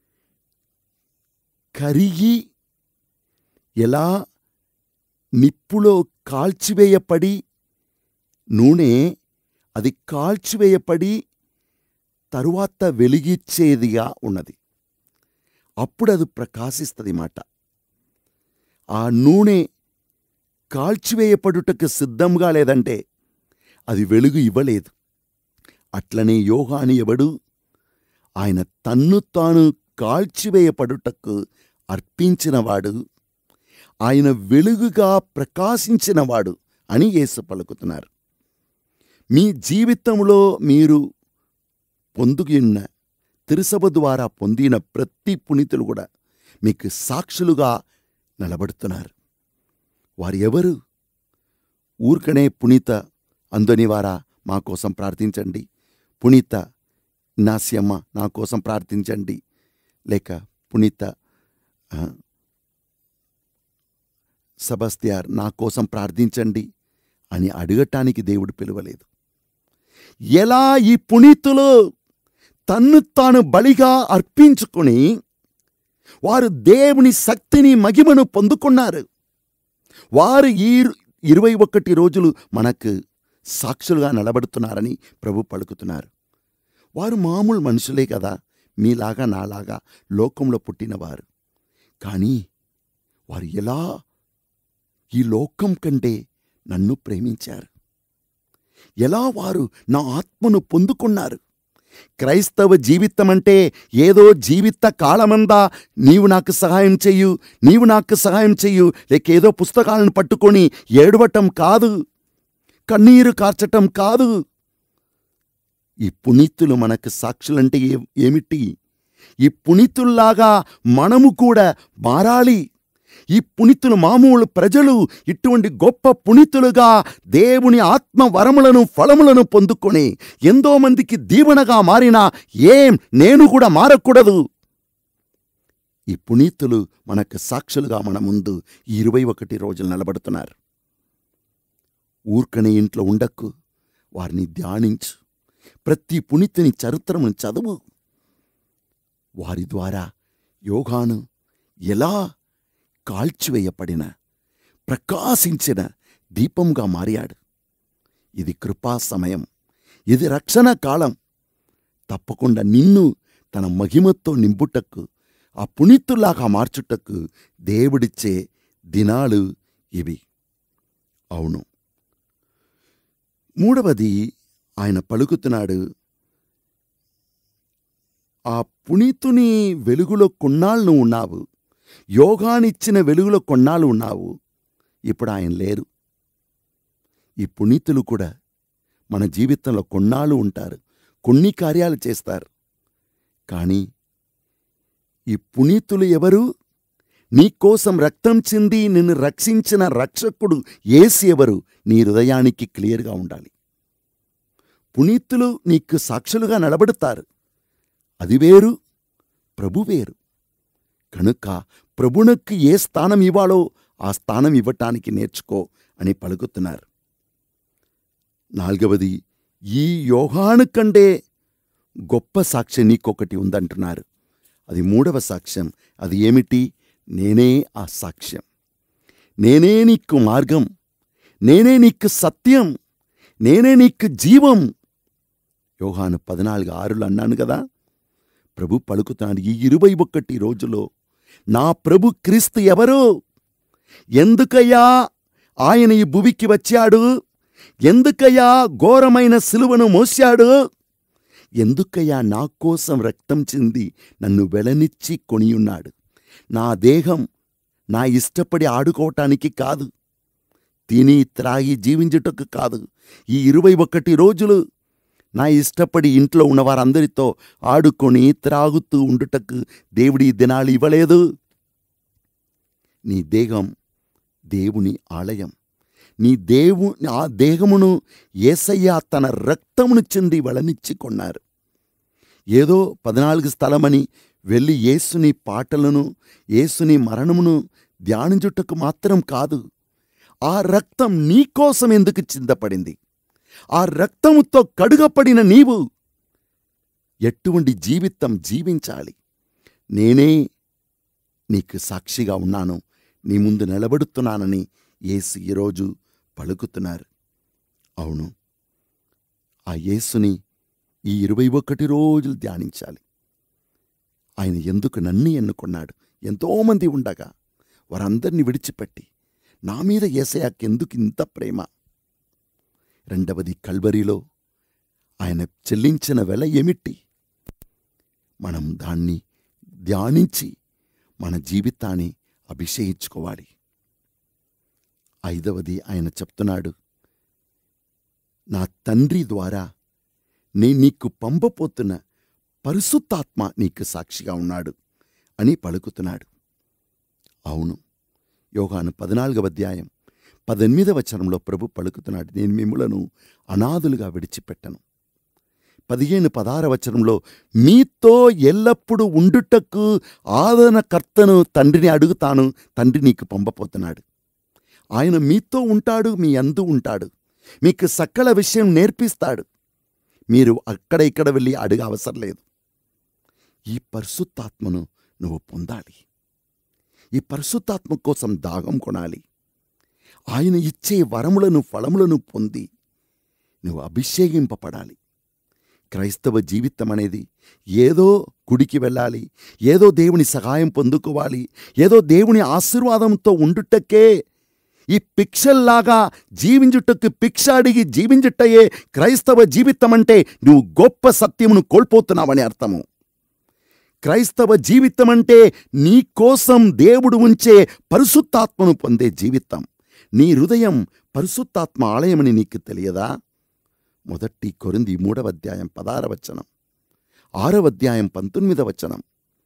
కరిగి ఎలా నిప్పులో కాల్చివేయపడి నూనె అది కాల్చివేయపడి తరువాత వెలిగిచ్చేదిగా ఉన్నది అప్పుడు అది ప్రకాశిస్తుంది మాట ఆ నూనె కాల్చివేయపడుటకు సిద్ధంగా లేదంటే అది వెలుగు ఇవ్వలేదు అట్లనే యోగాని ఎవడు ఆయన తన్ను తాను కాల్చివేయపడుటకు అర్పించినవాడు ఆయన వెలుగుగా ప్రకాశించినవాడు అని యేసు పలుకుతున్నారు మీ జీవితంలో మీరు పొందుగిన్న తిరుసభ ద్వారా పొందిన ప్రతి పునీతులు కూడా మీకు సాక్షులుగా నిలబడుతున్నారు వారు ఎవరు ఊరికనే పునీత అందని వారా మా కోసం ప్రార్థించండి పునీత నాస్యమ్మ నా కోసం ప్రార్థించండి లేక పునీత ఆ, సబస్తియార్ నా కోసం ప్రార్థించండి అని అడగటానికి దేవుడు పిలవలేదు ఎలా ఈ పునీతులు తన్ను తాను బలిగా అర్పించుకుని వారు దేవుని శక్తిని మహిమను పొందుకున్నారు వారు ఈ ఇరవై ఒకటి రోజులు మనకు సాక్షులుగా నిలబడుతున్నారని ప్రభు పలుకుతున్నారు వారు మామూలు మనుషులే కదా మీలాగా నాలాగా లోకంలో పుట్టినవారు కానీ వారు ఎలా ఈ లోకం కంటే నన్ను ప్రేమించారు ఎలా వారు నా ఆత్మను పొందుకున్నారు క్రైస్తవ జీవితం అంటే ఏదో జీవిత కాలమందా నీవు నాకు సహాయం చెయ్యు నీవు నాకు సహాయం చెయ్యు లేక ఏదో పుస్తకాలను పట్టుకొని ఏడవటం కాదు కన్నీరు కార్చటం కాదు ఈ పునీతులు మనకు సాక్షులంటే ఏ- ఏమిటి ఈ పునీతుల్లాగా మనము కూడా మారాలి ఈ పునీతులు మామూలు ప్రజలు ఇటువంటి గొప్ప పునీతులుగా దేవుని ఆత్మ వరములను ఫలములను పొందుకొని ఎంతో మందికి దీవెనగా మారినా ఏం నేను కూడా మారకూడదు ఈ పునీతులు మనకు సాక్షులుగా మన ముందు ఈ ఇరవై ఒకటి రోజులు నిలబడుతున్నారు ఊర్కనే ఇంట్లో ఉండకు వారిని ధ్యానించు ప్రతి పునీతుని చరిత్రను చదువు వారి ద్వారా యోగాను ఎలా కాల్చివేయబడిన ప్రకాశించిన దీపంగా మారాడు ఇది కృపా సమయం ఇది రక్షణ కాలం తప్పకుండా నిన్ను తన మహిమతో నింపుటకు ఆ పునీతులాగా మార్చుటకు దేవుడిచ్చే దినాలు ఇవి అవును మూడవది ఆయన పలుకుతున్నాడు ఆ పునీతుని వెలుగులో కొన్నాళ్ళు నువ్వు ఉన్నావు యోగానిచ్చిన వెలుగులో కొన్నాళ్ళు ఉన్నావు ఇప్పుడు ఆయన లేరు ఈ పునీతులు కూడా మన జీవితంలో కొన్నాళ్ళు ఉంటారు కొన్ని కార్యాలు చేస్తారు కానీ ఈ పునీతులు ఎవరు నీకోసం రక్తం చింది నిన్ను రక్షించిన రక్షకుడు ఏసి ఎవరు నీ హృదయానికి క్లియర్గా ఉండాలి పునీతులు నీకు సాక్షులుగా నిలబడతారు అది వేరు ప్రభు వేరు కనుక ప్రభునకు ఏ స్థానం ఇవ్వాలో ఆ స్థానం ఇవ్వటానికి నేర్చుకో అని పలుకుతున్నారు నాలుగవది ఈ యోగాను కంటే గొప్ప సాక్ష్యం నీకొకటి ఉందంటున్నారు అది మూడవ సాక్ష్యం అది ఏమిటి నేనే ఆ సాక్ష్యం నేనే నీకు మార్గం నేనే నీకు సత్యం నేనే నీకు జీవం యోహాను పద్నాలుగు ఆరులు అన్నాను కదా ప్రభు పలుకుతాడు ఈ ఇరవై ఒక్కటి రోజులో నా ప్రభు క్రీస్తు ఎవరు ఎందుకయ్యా ఆయన ఈ భువికి వచ్చాడు ఎందుకయ్యా ఘోరమైన సిలువను మోశాడు ఎందుకయ్యా నా కోసం రక్తం చింది నన్ను వెలనిచ్చి కొనియున్నాడు నా దేహం నా ఇష్టపడి ఆడుకోవటానికి కాదు తిని త్రాగి జీవించుటకు కాదు ఈ ఇరవై ఒకటి రోజులు నా ఇష్టపడి ఇంట్లో ఉన్న వారందరితో ఆడుకొని త్రాగుతూ ఉండుటకు దేవుడి ఈ దినాలు ఇవ్వలేదు నీ దేహం దేవుని ఆలయం నీ దేవు ఆ దేహమును ఏసయ్య తన రక్తమును చెంది వలనిచ్చి కొన్నారు ఏదో పద్నాలుగు స్థలమని వెళ్ళి యేసుని పాటలను యేసుని మరణమును ధ్యానించుటకు మాత్రం కాదు ఆ రక్తం నీకోసం ఎందుకు చిందపడింది ఆ రక్తముతో కడుగపడిన నీవు ఎటువంటి జీవితం జీవించాలి నేనే నీకు సాక్షిగా ఉన్నాను నీ ముందు నిలబడుతున్నానని యేసు ఈరోజు పలుకుతున్నారు అవును ఆ యేసుని ఈ ఇరవై ఒకటి రోజులు ధ్యానించాలి ఆయన ఎందుకు నన్ను ఎన్నుకున్నాడు ఎంతోమంది ఉండగా వారందరినీ విడిచిపెట్టి నా మీద ఏసయాకెందుకు ఇంత ప్రేమ రెండవది కల్వరిలో ఆయన చెల్లించిన వెల ఏమిటి మనం దాన్ని ధ్యానించి మన జీవితాన్ని అభిషేయించుకోవాలి ఐదవది ఆయన చెప్తున్నాడు నా తండ్రి ద్వారా నేను నీకు పంపపోతున్న పరిశుద్ధాత్మ నీకు సాక్షిగా ఉన్నాడు అని పలుకుతున్నాడు అవును యోగాను పద్నాలుగవ అధ్యాయం పద్దెనిమిదవ వచనంలో ప్రభు పలుకుతున్నాడు నేను మిమ్ములను అనాథులుగా విడిచిపెట్టను పదిహేను పదార వచనంలో మీతో ఎల్లప్పుడూ ఉండుటకు ఆదరణకర్తను తండ్రిని అడుగుతాను తండ్రి నీకు పంపపోతున్నాడు ఆయన మీతో ఉంటాడు మీ అందు ఉంటాడు మీకు సకల విషయం నేర్పిస్తాడు మీరు అక్కడ ఇక్కడ వెళ్ళి అడుగ అవసరం లేదు ఈ పరిశుద్ధాత్మను నువ్వు పొందాలి ఈ పరిశుద్ధాత్మ కోసం దాగం కొనాలి ఆయన ఇచ్చే వరములను ఫలములను పొంది నువ్వు అభిషేకింపబడాలి క్రైస్తవ జీవితం అనేది ఏదో గుడికి వెళ్ళాలి ఏదో దేవుని సహాయం పొందుకోవాలి ఏదో దేవుని ఆశీర్వాదంతో ఉండుటకే ఈ పిక్షల్లాగా జీవించుటకు పిక్ష అడిగి జీవించుటయే క్రైస్తవ జీవితం అంటే నువ్వు గొప్ప సత్యమును కోల్పోతున్నావని అర్థము క్రైస్తవ జీవితం అంటే నీ కోసం దేవుడు ఉంచే పరిశుద్ధాత్మను పొందే జీవితం నీ హృదయం పరిశుద్ధాత్మ ఆలయమని నీకు తెలియదా మొదటి కొరింది మూడవ అధ్యాయం పదార వచనం ఆరవ అధ్యాయం పంతొమ్మిదవ వచనం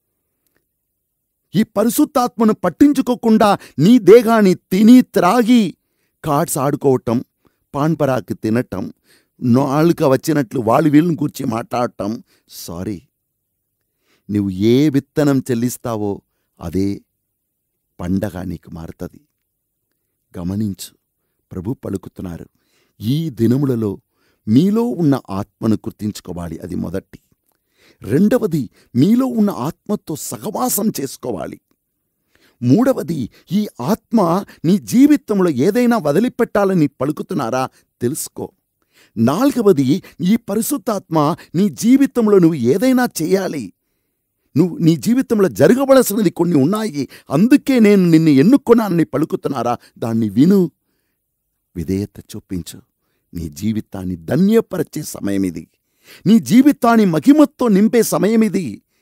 ఈ పరిశుద్ధాత్మను పట్టించుకోకుండా నీ దేహాన్ని తిని త్రాగి కార్డ్స్ ఆడుకోవటం పాన్పరాకి తినటం నాలుక వచ్చినట్లు వాళ్ళు వీళ్ళని కూర్చి మాట్లాడటం సారీ నువ్వు ఏ విత్తనం చెల్లిస్తావో అదే పండగ నీకు మారుతుంది గమనించు ప్రభు పలుకుతున్నారు ఈ దినములలో మీలో ఉన్న ఆత్మను గుర్తించుకోవాలి అది మొదటి రెండవది మీలో ఉన్న ఆత్మతో సహవాసం చేసుకోవాలి మూడవది ఈ ఆత్మ నీ జీవితంలో ఏదైనా వదిలిపెట్టాలని పలుకుతున్నారా తెలుసుకో నాలుగవది ఈ పరిశుద్ధాత్మ నీ జీవితంలో నువ్వు ఏదైనా చేయాలి నువ్వు నీ జీవితంలో జరగవలసినది కొన్ని ఉన్నాయి అందుకే నేను నిన్ను ఎన్నుకున్నానని పలుకుతున్నారా దాన్ని విను విధేయత చూపించు నీ జీవితాన్ని ధన్యపరచే సమయం ఇది నీ జీవితాన్ని మహిమతో నింపే సమయం ఇది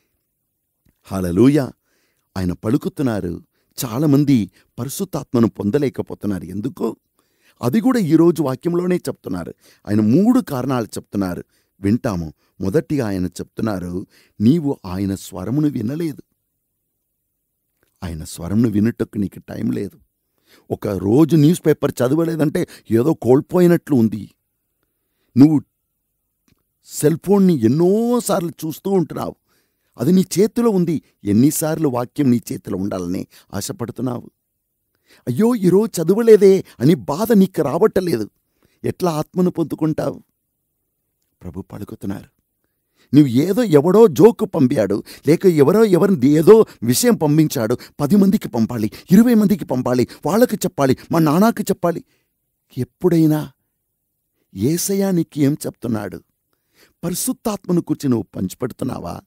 హలలుయ ఆయన పలుకుతున్నారు చాలామంది పరిశుద్ధాత్మను పొందలేకపోతున్నారు ఎందుకు అది కూడా ఈరోజు వాక్యంలోనే చెప్తున్నారు ఆయన మూడు కారణాలు చెప్తున్నారు వింటాము మొదటిగా ఆయన చెప్తున్నారు నీవు ఆయన స్వరమును వినలేదు ఆయన స్వరమును వినుటకు నీకు టైం లేదు ఒక రోజు న్యూస్ పేపర్ చదవలేదంటే ఏదో కోల్పోయినట్లు ఉంది నువ్వు సెల్ ఫోన్ని ఎన్నోసార్లు చూస్తూ ఉంటున్నావు అది నీ చేతిలో ఉంది ఎన్నిసార్లు వాక్యం నీ చేతిలో ఉండాలని ఆశపడుతున్నావు అయ్యో ఈరోజు చదవలేదే అని బాధ నీకు రావట్టలేదు ఎట్లా ఆత్మను పొందుకుంటావు ప్రభు పలుకుతున్నారు నువ్వు ఏదో ఎవడో జోకు పంపాడు లేక ఎవరో ఎవరిని ఏదో విషయం పంపించాడు పది మందికి పంపాలి ఇరవై మందికి పంపాలి వాళ్ళకి చెప్పాలి మా నాన్నకి చెప్పాలి ఎప్పుడైనా ఏసయ్యా నీకు ఏం చెప్తున్నాడు పరిశుద్ధాత్మను కూర్చి నువ్వు పంచిపెడుతున్నావా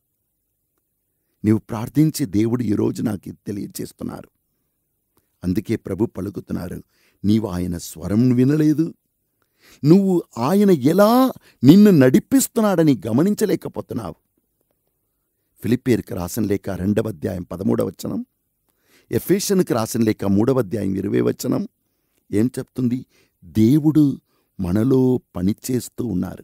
నీవు ప్రార్థించి దేవుడు ఈరోజు నాకు ఇది తెలియజేస్తున్నారు అందుకే ప్రభు పలుకుతున్నారు నీవు ఆయన స్వరం వినలేదు నువ్వు ఆయన ఎలా నిన్ను నడిపిస్తున్నాడని గమనించలేకపోతున్నావు ఫిలిప్పేర్కి రాసిన లేక రెండవ అధ్యాయం పదమూడవ వచనం ఎఫేషన్కి రాసిన లేక మూడవ అధ్యాయం ఇరవై వచనం ఏం చెప్తుంది దేవుడు మనలో పనిచేస్తూ ఉన్నారు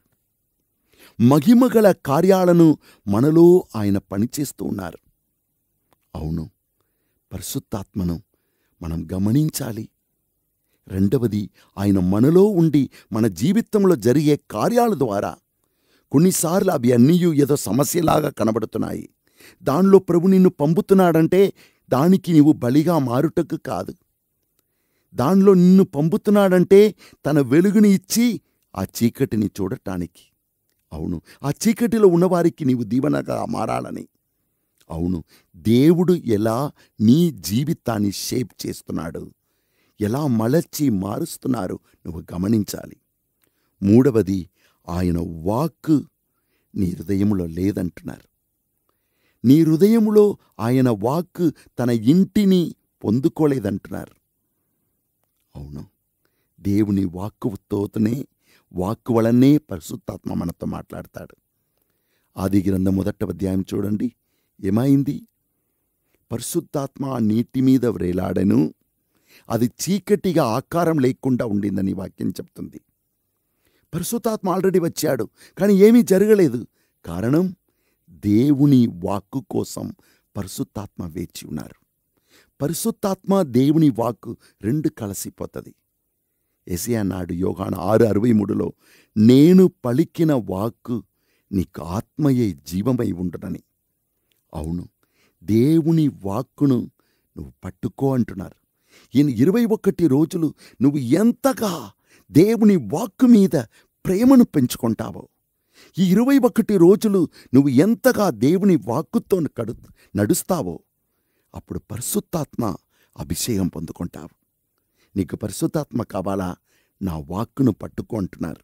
మహిమగల కార్యాలను మనలో ఆయన పనిచేస్తూ ఉన్నారు అవును పరిశుద్ధాత్మను మనం గమనించాలి రెండవది ఆయన మనలో ఉండి మన జీవితంలో జరిగే కార్యాల ద్వారా కొన్నిసార్లు అవి అన్నీ ఏదో సమస్యలాగా కనబడుతున్నాయి దానిలో ప్రభు నిన్ను పంపుతున్నాడంటే దానికి నీవు బలిగా మారుటకు కాదు దానిలో నిన్ను పంపుతున్నాడంటే తన వెలుగుని ఇచ్చి ఆ చీకటిని చూడటానికి అవును ఆ చీకటిలో ఉన్నవారికి నీవు దీవెనగా మారాలని అవును దేవుడు ఎలా నీ జీవితాన్ని షేప్ చేస్తున్నాడు ఎలా మలచి మారుస్తున్నారు నువ్వు గమనించాలి మూడవది ఆయన వాక్కు నీ హృదయంలో లేదంటున్నారు నీ హృదయములో ఆయన వాక్కు తన ఇంటిని పొందుకోలేదంటున్నారు అవును దేవుని వాక్కుతోనే వాక్కు వలనే పరిశుద్ధాత్మ మనతో మాట్లాడతాడు ఆది గ్రంథం మొదట అధ్యాయం చూడండి ఏమైంది పరిశుద్ధాత్మ ఆ నీటి మీద వ్రేలాడెను అది చీకటిగా ఆకారం లేకుండా ఉండిందని వాక్యం చెప్తుంది పరిశుద్ధాత్మ ఆల్రెడీ వచ్చాడు కానీ ఏమీ జరగలేదు కారణం దేవుని వాక్కు కోసం పరిశుద్ధాత్మ వేచి ఉన్నారు పరిశుద్ధాత్మ దేవుని వాక్కు రెండు కలిసిపోతుంది ఎసియా నాడు యోగాన ఆరు అరవై మూడులో నేను పలికిన వాక్కు నీకు ఆత్మయే జీవమై ఉండునని అవును దేవుని వాక్కును నువ్వు పట్టుకో అంటున్నారు ఈయన ఇరవై ఒకటి రోజులు నువ్వు ఎంతగా దేవుని వాక్కు మీద ప్రేమను పెంచుకుంటావో ఈ ఇరవై ఒకటి రోజులు నువ్వు ఎంతగా దేవుని వాక్కుతో కడు నడుస్తావో అప్పుడు పరిశుద్ధాత్మ అభిషేకం పొందుకుంటావు నీకు పరిశుద్ధాత్మ కావాలా నా వాక్కును పట్టుకో అంటున్నారు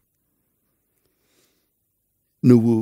నువ్వు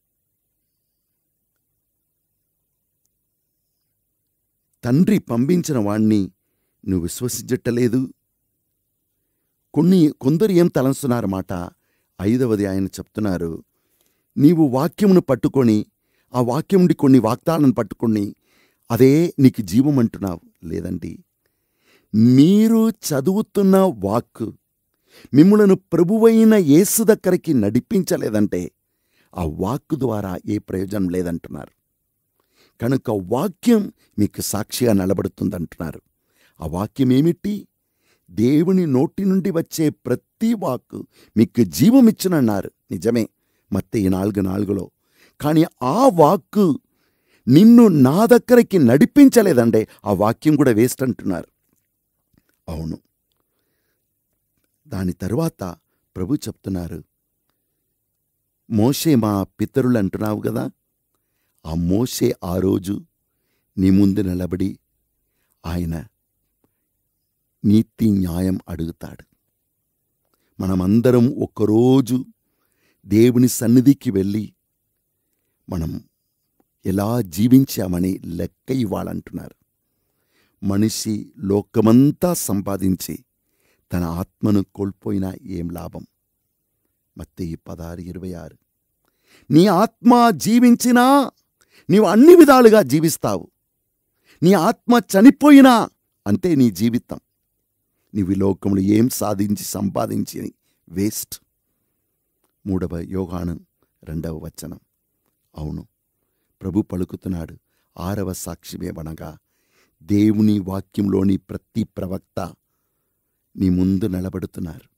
తండ్రి పంపించిన వాణ్ణి నువ్వు విశ్వసించట్టలేదు కొన్ని కొందరు ఏం తలంస్తున్నారన్నమాట ఐదవది ఆయన చెప్తున్నారు నీవు వాక్యమును పట్టుకొని ఆ వాక్యం నుండి కొన్ని వాగ్దాలను పట్టుకొని అదే నీకు జీవం అంటున్నావు లేదండి మీరు చదువుతున్న వాక్కు మిమ్ములను ప్రభువైన యేసు దగ్గరికి నడిపించలేదంటే ఆ వాక్కు ద్వారా ఏ ప్రయోజనం లేదంటున్నారు కనుక వాక్యం మీకు సాక్షిగా నిలబడుతుందంటున్నారు ఆ వాక్యం ఏమిటి దేవుని నోటి నుండి వచ్చే ప్రతి వాక్కు మీకు జీవమిచ్చునన్నారు నిజమే మత్తే నాలుగు నాలుగులో కానీ ఆ వాక్కు నిన్ను నా దగ్గరికి నడిపించలేదండే ఆ వాక్యం కూడా వేస్ట్ అంటున్నారు అవును దాని తరువాత ప్రభు చెప్తున్నారు మోషే మా పితరులు అంటున్నావు కదా ఆ మోషే ఆ రోజు నీ ముందు నిలబడి ఆయన నీతి న్యాయం అడుగుతాడు మనమందరం ఒక్కరోజు దేవుని సన్నిధికి వెళ్ళి మనం ఎలా జీవించామని లెక్క ఇవ్వాలంటున్నారు మనిషి లోకమంతా సంపాదించి తన ఆత్మను కోల్పోయినా ఏం లాభం మత్తయి పదహారు ఇరవై ఆరు నీ ఆత్మ జీవించినా నీవు అన్ని విధాలుగా జీవిస్తావు నీ ఆత్మ చనిపోయినా అంతే నీ జీవితం నీవు ఈ లోకంలో ఏం సాధించి సంపాదించి వేస్ట్ మూడవ యోగానం రెండవ వచనం అవును ప్రభు పలుకుతున్నాడు ఆరవ సాక్ష్యమేమనగా దేవుని వాక్యంలోని ప్రతి ప్రవక్త నీ ముందు నిలబడుతున్నారు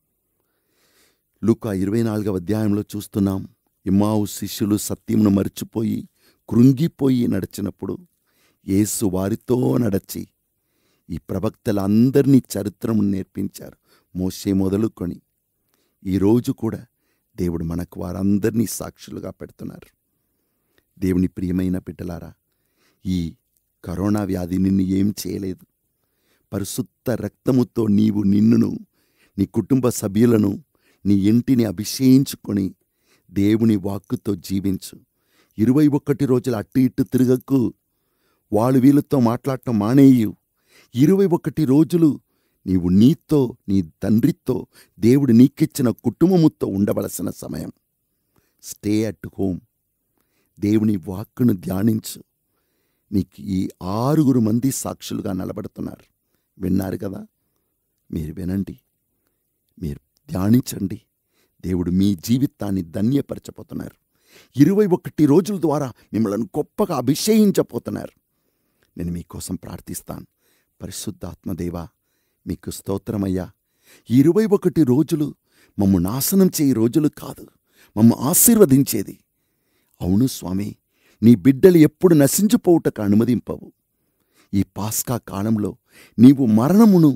లుకా ఇరవై నాలుగవ అధ్యాయంలో చూస్తున్నాం ఇమ్మావు శిష్యులు సత్యమును మర్చిపోయి కృంగిపోయి నడిచినప్పుడు యేసు వారితో నడచి ఈ ప్రవక్తలందరినీ చరిత్రము నేర్పించారు మోసే మొదలుకొని ఈరోజు కూడా దేవుడు మనకు వారందరినీ సాక్షులుగా పెడుతున్నారు దేవుని ప్రియమైన బిడ్డలారా ఈ కరోనా వ్యాధి నిన్ను ఏం చేయలేదు పరిశుద్ధ రక్తముతో నీవు నిన్నును నీ కుటుంబ సభ్యులను నీ ఇంటిని అభిషేయించుకొని దేవుని వాక్కుతో జీవించు ఇరవై ఒక్కటి రోజులు అటు ఇటు తిరగకు వాళ్ళు వీళ్ళతో మాట్లాడటం మానేయు ఇరవై ఒకటి రోజులు నీవు నీతో నీ తండ్రితో దేవుడు నీకిచ్చిన కుటుంబముతో ఉండవలసిన సమయం స్టే అట్ హోమ్ దేవుని వాక్కును ధ్యానించు నీకు ఈ ఆరుగురు మంది సాక్షులుగా నిలబడుతున్నారు విన్నారు కదా మీరు వినండి మీరు ధ్యానించండి దేవుడు మీ జీవితాన్ని ధన్యపరచబోతున్నారు ఇరవై ఒకటి రోజుల ద్వారా మిమ్మల్ని గొప్పగా అభిషేకించబోతున్నారు నేను మీకోసం ప్రార్థిస్తాను పరిశుద్ధాత్మదేవా మీకు స్తోత్రమయ్యా ఈ ఇరవై ఒకటి రోజులు మమ్ము నాశనం చేయి రోజులు కాదు మమ్ము ఆశీర్వదించేది అవును స్వామి నీ బిడ్డలు ఎప్పుడు నశించిపోవుటకు అనుమతింపవు ఈ పాస్కా కాలంలో నీవు మరణమును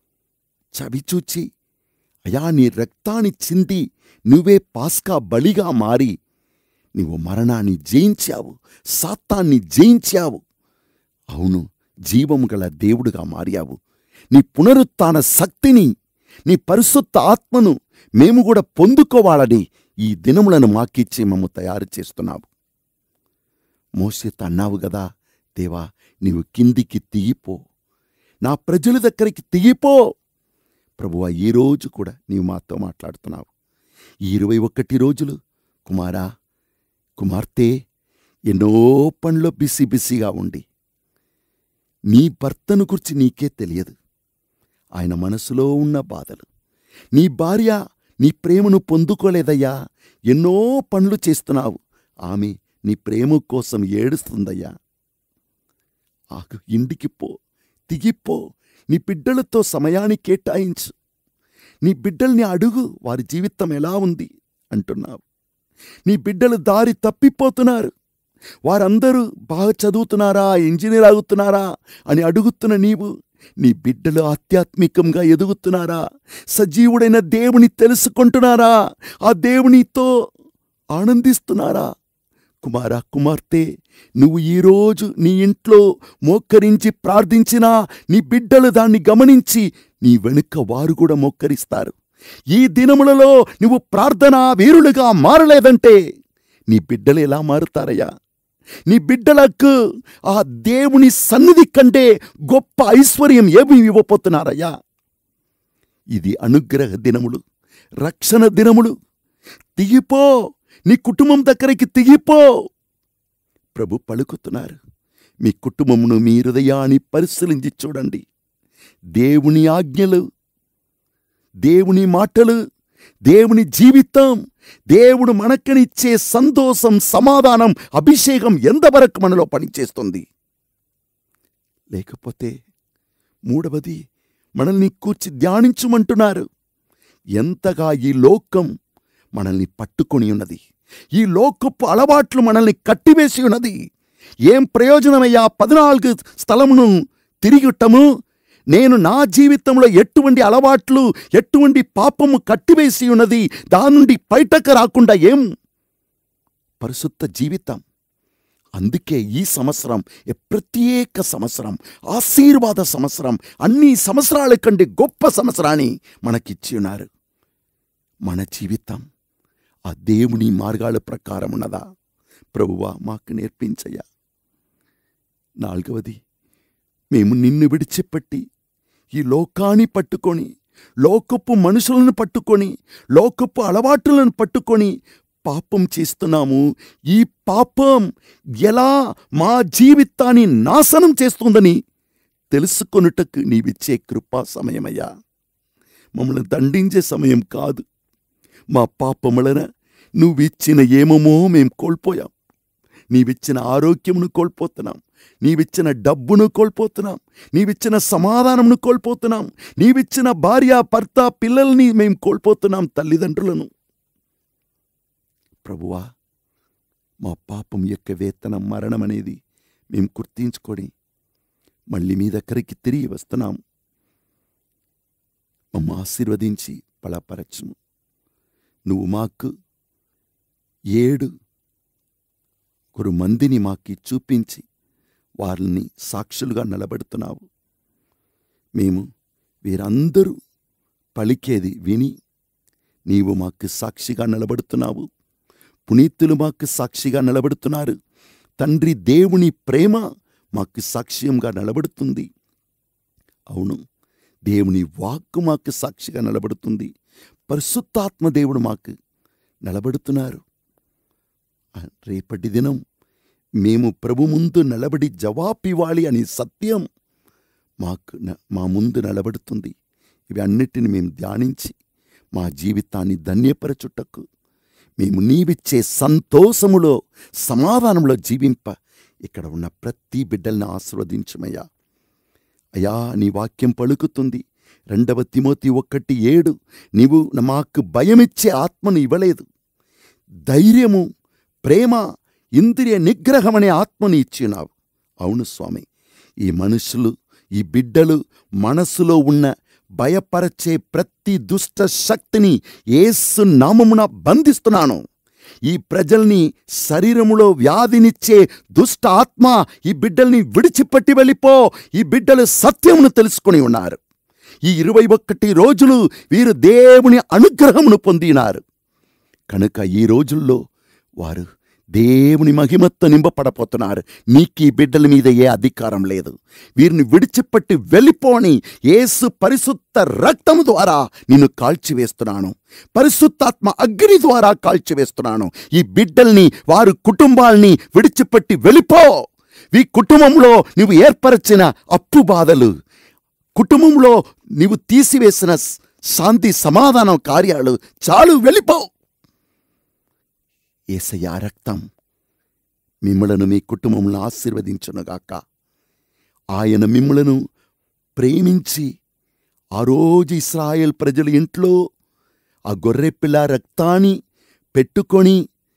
చవిచూచి అయా నీ రక్తాన్ని చింది నువ్వే పాస్కా బలిగా మారి నీవు మరణాన్ని జయించావు సాత్తాన్ని జయించావు అవును జీవము గల దేవుడుగా మారావు నీ పునరుత్థాన శక్తిని నీ పరిశుద్ధ ఆత్మను మేము కూడా పొందుకోవాలని ఈ దినములను మాకిచ్చి మమ్ము తయారు చేస్తున్నావు మోసేత అన్నావు గదా దేవా నీవు కిందికి దిగిపో నా ప్రజల దగ్గరికి దిగిపో ప్రభువా ఈ రోజు కూడా నీవు మాతో మాట్లాడుతున్నావు ఈ ఇరవై ఒక్కటి రోజులు కుమారా కుమార్తె ఎన్నో పనులు బిసి బిసిగా ఉండి నీ భర్తను గురించి నీకే తెలియదు ఆయన మనసులో ఉన్న బాధలు నీ భార్య నీ ప్రేమను పొందుకోలేదయ్యా ఎన్నో పనులు చేస్తున్నావు ఆమె నీ ప్రేమ కోసం ఏడుస్తుందయ్యా ఆగు ఇంటికి పో దిగిపో నీ బిడ్డలతో సమయాన్ని కేటాయించు నీ బిడ్డల్ని అడుగు వారి జీవితం ఎలా ఉంది అంటున్నావు నీ బిడ్డలు దారి తప్పిపోతున్నారు వారందరూ బాగా చదువుతున్నారా ఇంజనీర్ అవుతున్నారా అని అడుగుతున్న నీవు నీ బిడ్డలు ఆధ్యాత్మికంగా ఎదుగుతున్నారా సజీవుడైన దేవుని తెలుసుకుంటున్నారా ఆ దేవునితో ఆనందిస్తున్నారా కుమారా కుమార్తె నువ్వు ఈరోజు నీ ఇంట్లో మోక్కరించి ప్రార్థించినా నీ బిడ్డలు దాన్ని గమనించి నీ వెనుక వారు కూడా మోక్కరిస్తారు ఈ దినములలో నువ్వు ప్రార్థనా వీరులుగా మారలేదంటే నీ బిడ్డలు ఎలా మారుతారయ్యా నీ బిడ్డలకు ఆ దేవుని సన్నిధి కంటే గొప్ప ఐశ్వర్యం ఏమి ఇవ్వబోతున్నారయ్యా ఇది అనుగ్రహ దినములు రక్షణ దినములు తిగిపో నీ కుటుంబం దగ్గరికి తిగిపో ప్రభు పలుకుతున్నారు మీ కుటుంబమును మీ హృదయాన్ని పరిశీలించి చూడండి దేవుని ఆజ్ఞలు దేవుని మాటలు దేవుని జీవితం దేవుడు మనకనిచ్చే సంతోషం సమాధానం అభిషేకం ఎంతవరకు మనలో పనిచేస్తుంది లేకపోతే మూడవది మనల్ని కూర్చి ధ్యానించుమంటున్నారు ఎంతగా ఈ లోకం మనల్ని పట్టుకొని ఉన్నది ఈ లోకపు అలవాట్లు మనల్ని కట్టివేసి ఉన్నది ఏం ప్రయోజనమయ్యా పద్నాలుగు స్థలమును తిరిగిట్టము నేను నా జీవితంలో ఎటువంటి అలవాట్లు ఎటువంటి పాపము కట్టివేసి ఉన్నది దాని నుండి బయటకు రాకుండా ఏం పరిశుద్ధ జీవితం అందుకే ఈ సంవత్సరం ఏ ప్రత్యేక సంవత్సరం ఆశీర్వాద సంవత్సరం అన్ని సంవత్సరాల కంటే గొప్ప సంవత్సరాన్ని మనకిచ్చి ఉన్నారు మన జీవితం ఆ దేవుని మార్గాల ప్రకారం ఉన్నదా ప్రభువా మాకు నేర్పించయ్యా నాలుగవది మేము నిన్ను విడిచిపెట్టి ఈ లోకాన్ని పట్టుకొని లోకపు మనుషులను పట్టుకొని లోకపు అలవాట్లను పట్టుకొని పాపం చేస్తున్నాము ఈ పాపం ఎలా మా జీవితాన్ని నాశనం చేస్తుందని తెలుసుకొనుటకు నీవిచ్చే కృపా సమయమయ్యా మమ్మల్ని దండించే సమయం కాదు మా పాపములన నువ్విచ్చిన ఏమమో మేం కోల్పోయాం నీవిచ్చిన ఆరోగ్యమును కోల్పోతున్నాం నీవిచ్చిన డబ్బును కోల్పోతున్నాం నీవిచ్చిన సమాధానమును కోల్పోతున్నాం నీవిచ్చిన భార్య భర్త పిల్లల్ని మేం కోల్పోతున్నాం తల్లిదండ్రులను ప్రభువా మా పాపం యొక్క వేతనం మరణం అనేది మేం గుర్తించుకొని మళ్ళీ మీ దగ్గరికి తిరిగి వస్తున్నాం మమ్మ ఆశీర్వదించి బలపరచుము నువ్వు మాకు ఏడు ఒక మందిని మాకి చూపించి వారిని సాక్షులుగా నిలబెడుతున్నావు మేము వీరందరూ పలికేది విని నీవు మాకు సాక్షిగా నిలబడుతున్నావు పునీతులు మాకు సాక్షిగా నిలబడుతున్నారు తండ్రి దేవుని ప్రేమ మాకు సాక్ష్యంగా నిలబడుతుంది అవును దేవుని వాక్కు మాకు సాక్షిగా నిలబడుతుంది పరిశుద్ధాత్మ దేవుడు మాకు నిలబడుతున్నారు ఆ రేపటి దినం మేము ప్రభు ముందు నిలబడి జవాబివ్వాలి అనే సత్యం మాకు న- మా ముందు నిలబడుతుంది ఇవి అన్నిటిని మేము ధ్యానించి మా జీవితాన్ని ధన్యపరచుటకు మేము నీవిచ్చే సంతోషములో సమాధానంలో జీవింప ఇక్కడ ఉన్న ప్రతి బిడ్డల్ని ఆశీర్వదించమయ్యా అయ్యా నీ వాక్యం పలుకుతుంది రెండవ తిమోతి ఒకటి ఏడు నీవు మాకు భయమిచ్చే ఆత్మను ఇవ్వలేదు ధైర్యము ప్రేమ ఇంద్రియ నిగ్రహం అనే ఆత్మని ఇచ్చినావు అవును స్వామి ఈ మనుషులు ఈ బిడ్డలు మనస్సులో ఉన్న భయపరచే ప్రతి దుష్ట శక్తిని ఏసు నామమున బంధిస్తున్నాను ఈ ప్రజల్ని శరీరములో వ్యాధినిచ్చే దుష్ట ఆత్మ ఈ బిడ్డల్ని విడిచిపెట్టి వెళ్ళిపో ఈ బిడ్డలు సత్యమును తెలుసుకొని ఉన్నారు ఈ ఇరవై ఒక్కటి రోజులు వీరు దేవుని అనుగ్రహమును పొందినారు కనుక ఈ రోజుల్లో వారు దేవుని మహిమతో నింపపడపోతున్నారు నీకు ఈ బిడ్డల మీద ఏ అధికారం లేదు వీరిని విడిచిపెట్టి వెళ్ళిపోని యేసు పరిశుద్ధ రక్తము ద్వారా నిన్ను కాల్చివేస్తున్నాను పరిశుద్ధాత్మ అగ్ని ద్వారా కాల్చివేస్తున్నాను ఈ బిడ్డల్ని వారి కుటుంబాల్ని విడిచిపెట్టి వెళ్ళిపో ఈ కుటుంబంలో నువ్వు ఏర్పరచిన అప్పు బాధలు కుటుంబంలో నీవు తీసివేసిన స- శాంతి సమాధానం కార్యాలు చాలు వెళ్ళిపో ఏసయ్య రక్తం మిమ్మలను మీ కుటుంబములను ఆశీర్వదించునుగాక ఆయన మిమ్మలను ప్రేమించి ఆ రోజు ఇస్రాయేల్ ప్రజల ఇంట్లో ఆ గొర్రెపిల్ల రక్తాన్ని పెట్టుకొని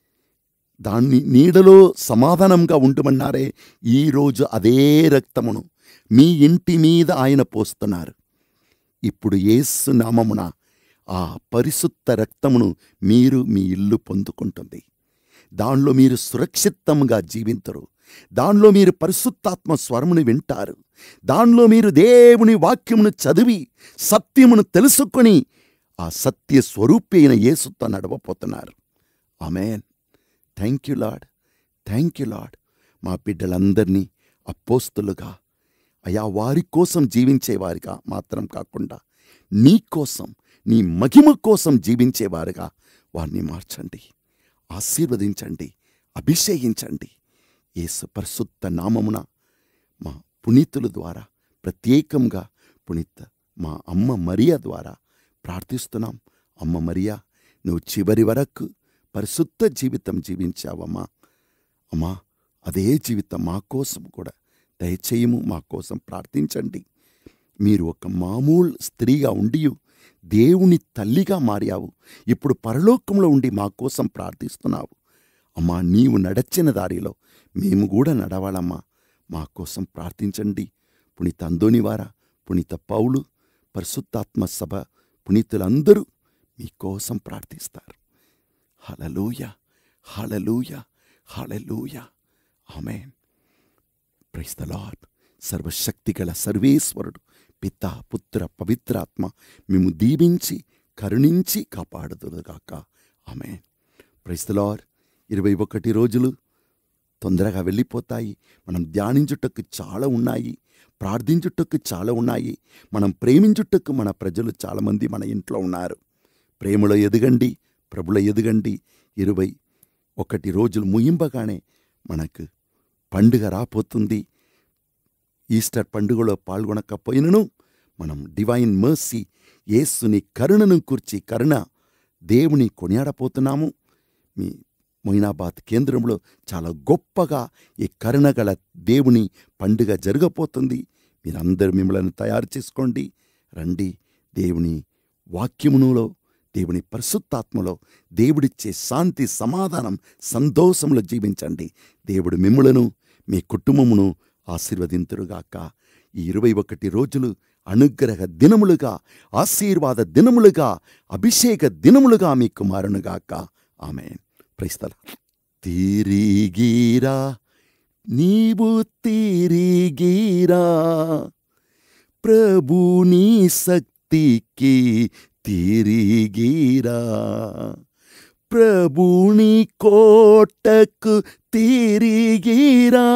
దాన్ని నీడలో సమాధానంగా ఉండమన్నారే ఈరోజు అదే రక్తమును మీ ఇంటి మీద ఆయన పోస్తున్నారు ఇప్పుడు యేసు నామమున ఆ పరిశుద్ధ రక్తమును మీరు మీ ఇల్లు పొందుకుంటుంది దానిలో మీరు సురక్షితంగా జీవించరు దానిలో మీరు పరిశుద్ధాత్మ స్వరమును వింటారు దానిలో మీరు దేవుని వాక్యమును చదివి సత్యమును తెలుసుకొని ఆ సత్య స్వరూపి అయిన యేసుతో నడవపోతున్నారు amen thank you Lord thank you Lord మా బిడ్డలందరినీ అపోస్తులుగా అయా వారి కోసం జీవించేవారిగా మాత్రం కాకుండా నీ కోసం నీ మహిమ కోసం జీవించేవారుగా వారిని మార్చండి ఆశీర్వదించండి అభిషేకించండి యేసు పరిశుద్ధ నామమున మా పునీతుల ద్వారా ప్రత్యేకంగా పునీత మా అమ్మ మరియా ద్వారా ప్రార్థిస్తున్నాం అమ్మ మరియా నువ్వు చివరి వరకు పరిశుద్ధ జీవితం జీవించావమ్మా అమ్మా అదే జీవితం మా కోసం కూడా దయచేయము మా కోసం ప్రార్థించండి మీరు ఒక మామూలు స్త్రీగా ఉండి దేవుని తల్లిగా మారావు ఇప్పుడు పరలోకంలో ఉండి మా కోసం ప్రార్థిస్తున్నావు అమ్మా నీవు నడచిన దారిలో మేము కూడా నడవాలమ్మా మా కోసం ప్రార్థించండి పునీత అందోనివార పునీత పౌలు పరిశుద్ధాత్మ సభ పునీతులందరూ మీకోసం ప్రార్థిస్తారు హలలోయ హలలోయ హలలోయ ఆమెన్ ప్రైస్ ద లార్డ్ సర్వశక్తిగల సర్వేశ్వరుడు పిత పుత్ర పవిత్రాత్మ మేము దీవించి కరుణించి కాపాడుదురుగాక ఆమె ప్రైస్ ద లార్డ్ ఇరవై ఒకటి రోజులు తొందరగా వెళ్ళిపోతాయి మనం ధ్యానించుటకు చాలా ఉన్నాయి ప్రార్థించుటకు చాలా ఉన్నాయి మనం ప్రేమించుటకు మన ప్రజలు చాలామంది మన ఇంట్లో ఉన్నారు ప్రేమలో ఎదగండి ప్రభులో ఎదగండి ఇరవై ఒకటి రోజులు ముగింపగానే మనకు పండుగ రాపోతుంది ఈస్టర్ పండుగలో పాల్గొనకపోయినను మనం డివైన్ మర్సీ యేసుని కరుణను కూర్చి కరుణ దేవుని కొనియాడపోతున్నాము మీ మొయినాబాద్ కేంద్రంలో చాలా గొప్పగా ఈ కరుణ గల దేవుని పండుగ జరగపోతుంది మీరందరూ మిమ్మల్ని తయారు చేసుకోండి రండి దేవుని వాక్యమునులో దేవుని పరిశుద్ధాత్మలో దేవుడిచ్చే శాంతి సమాధానం సంతోషంలో జీవించండి దేవుడు మిమ్ములను మీ కుటుంబమును ఆశీర్వదింతురుగాక ఈ ఇరవై ఒకటి రోజులు అనుగ్రహ దినములుగా ఆశీర్వాద దినములుగా అభిషేక దినములుగా మీకు మారునుగాక ఆమె ప్రైస్తల తిరిగిరా నీవు తిరిగిరా ప్రభుని శక్తికి తిరిగిరా ప్రభుని కోటకు తిరిగిరా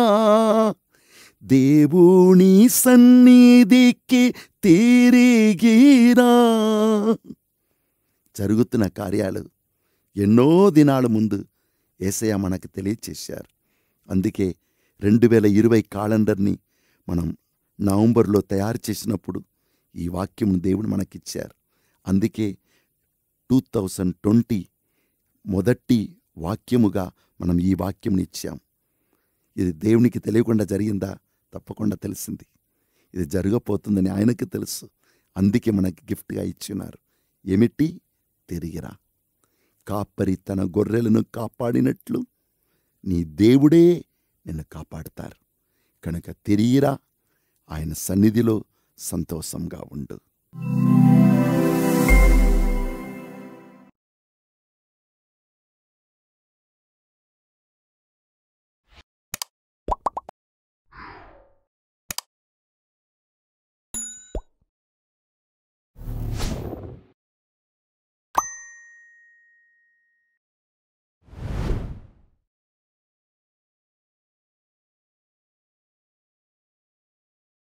దేవుని సన్నిధికి తిరిగిరా జరుగుతున్న కార్యాలు ఎన్నో దినాల ముందు ఏసయ్య మనకు తెలియచేశారు అందుకే రెండు వేల ఇరవై కాలెండర్ని మనం నవంబర్లో తయారు చేసినప్పుడు ఈ వాక్యం దేవుడు మనకిచ్చారు అందుకే టూ థౌజండ్ ట్వంటీ మొదటి వాక్యముగా మనం ఈ వాక్యంని ఇచ్చాం ఇది దేవునికి తెలియకుండా జరిగిందా తప్పకుండా తెలిసింది ఇది జరగపోతుందని ఆయనకి తెలుసు అందుకే మనకి గిఫ్ట్గా ఇచ్చినారు ఏమిటి తిరిగిరా కాపరి తన గొర్రెలను కాపాడినట్లు నీ దేవుడే నిన్ను కాపాడుతారు కనుక తిరిగిరా ఆయన సన్నిధిలో సంతోషంగా ఉండు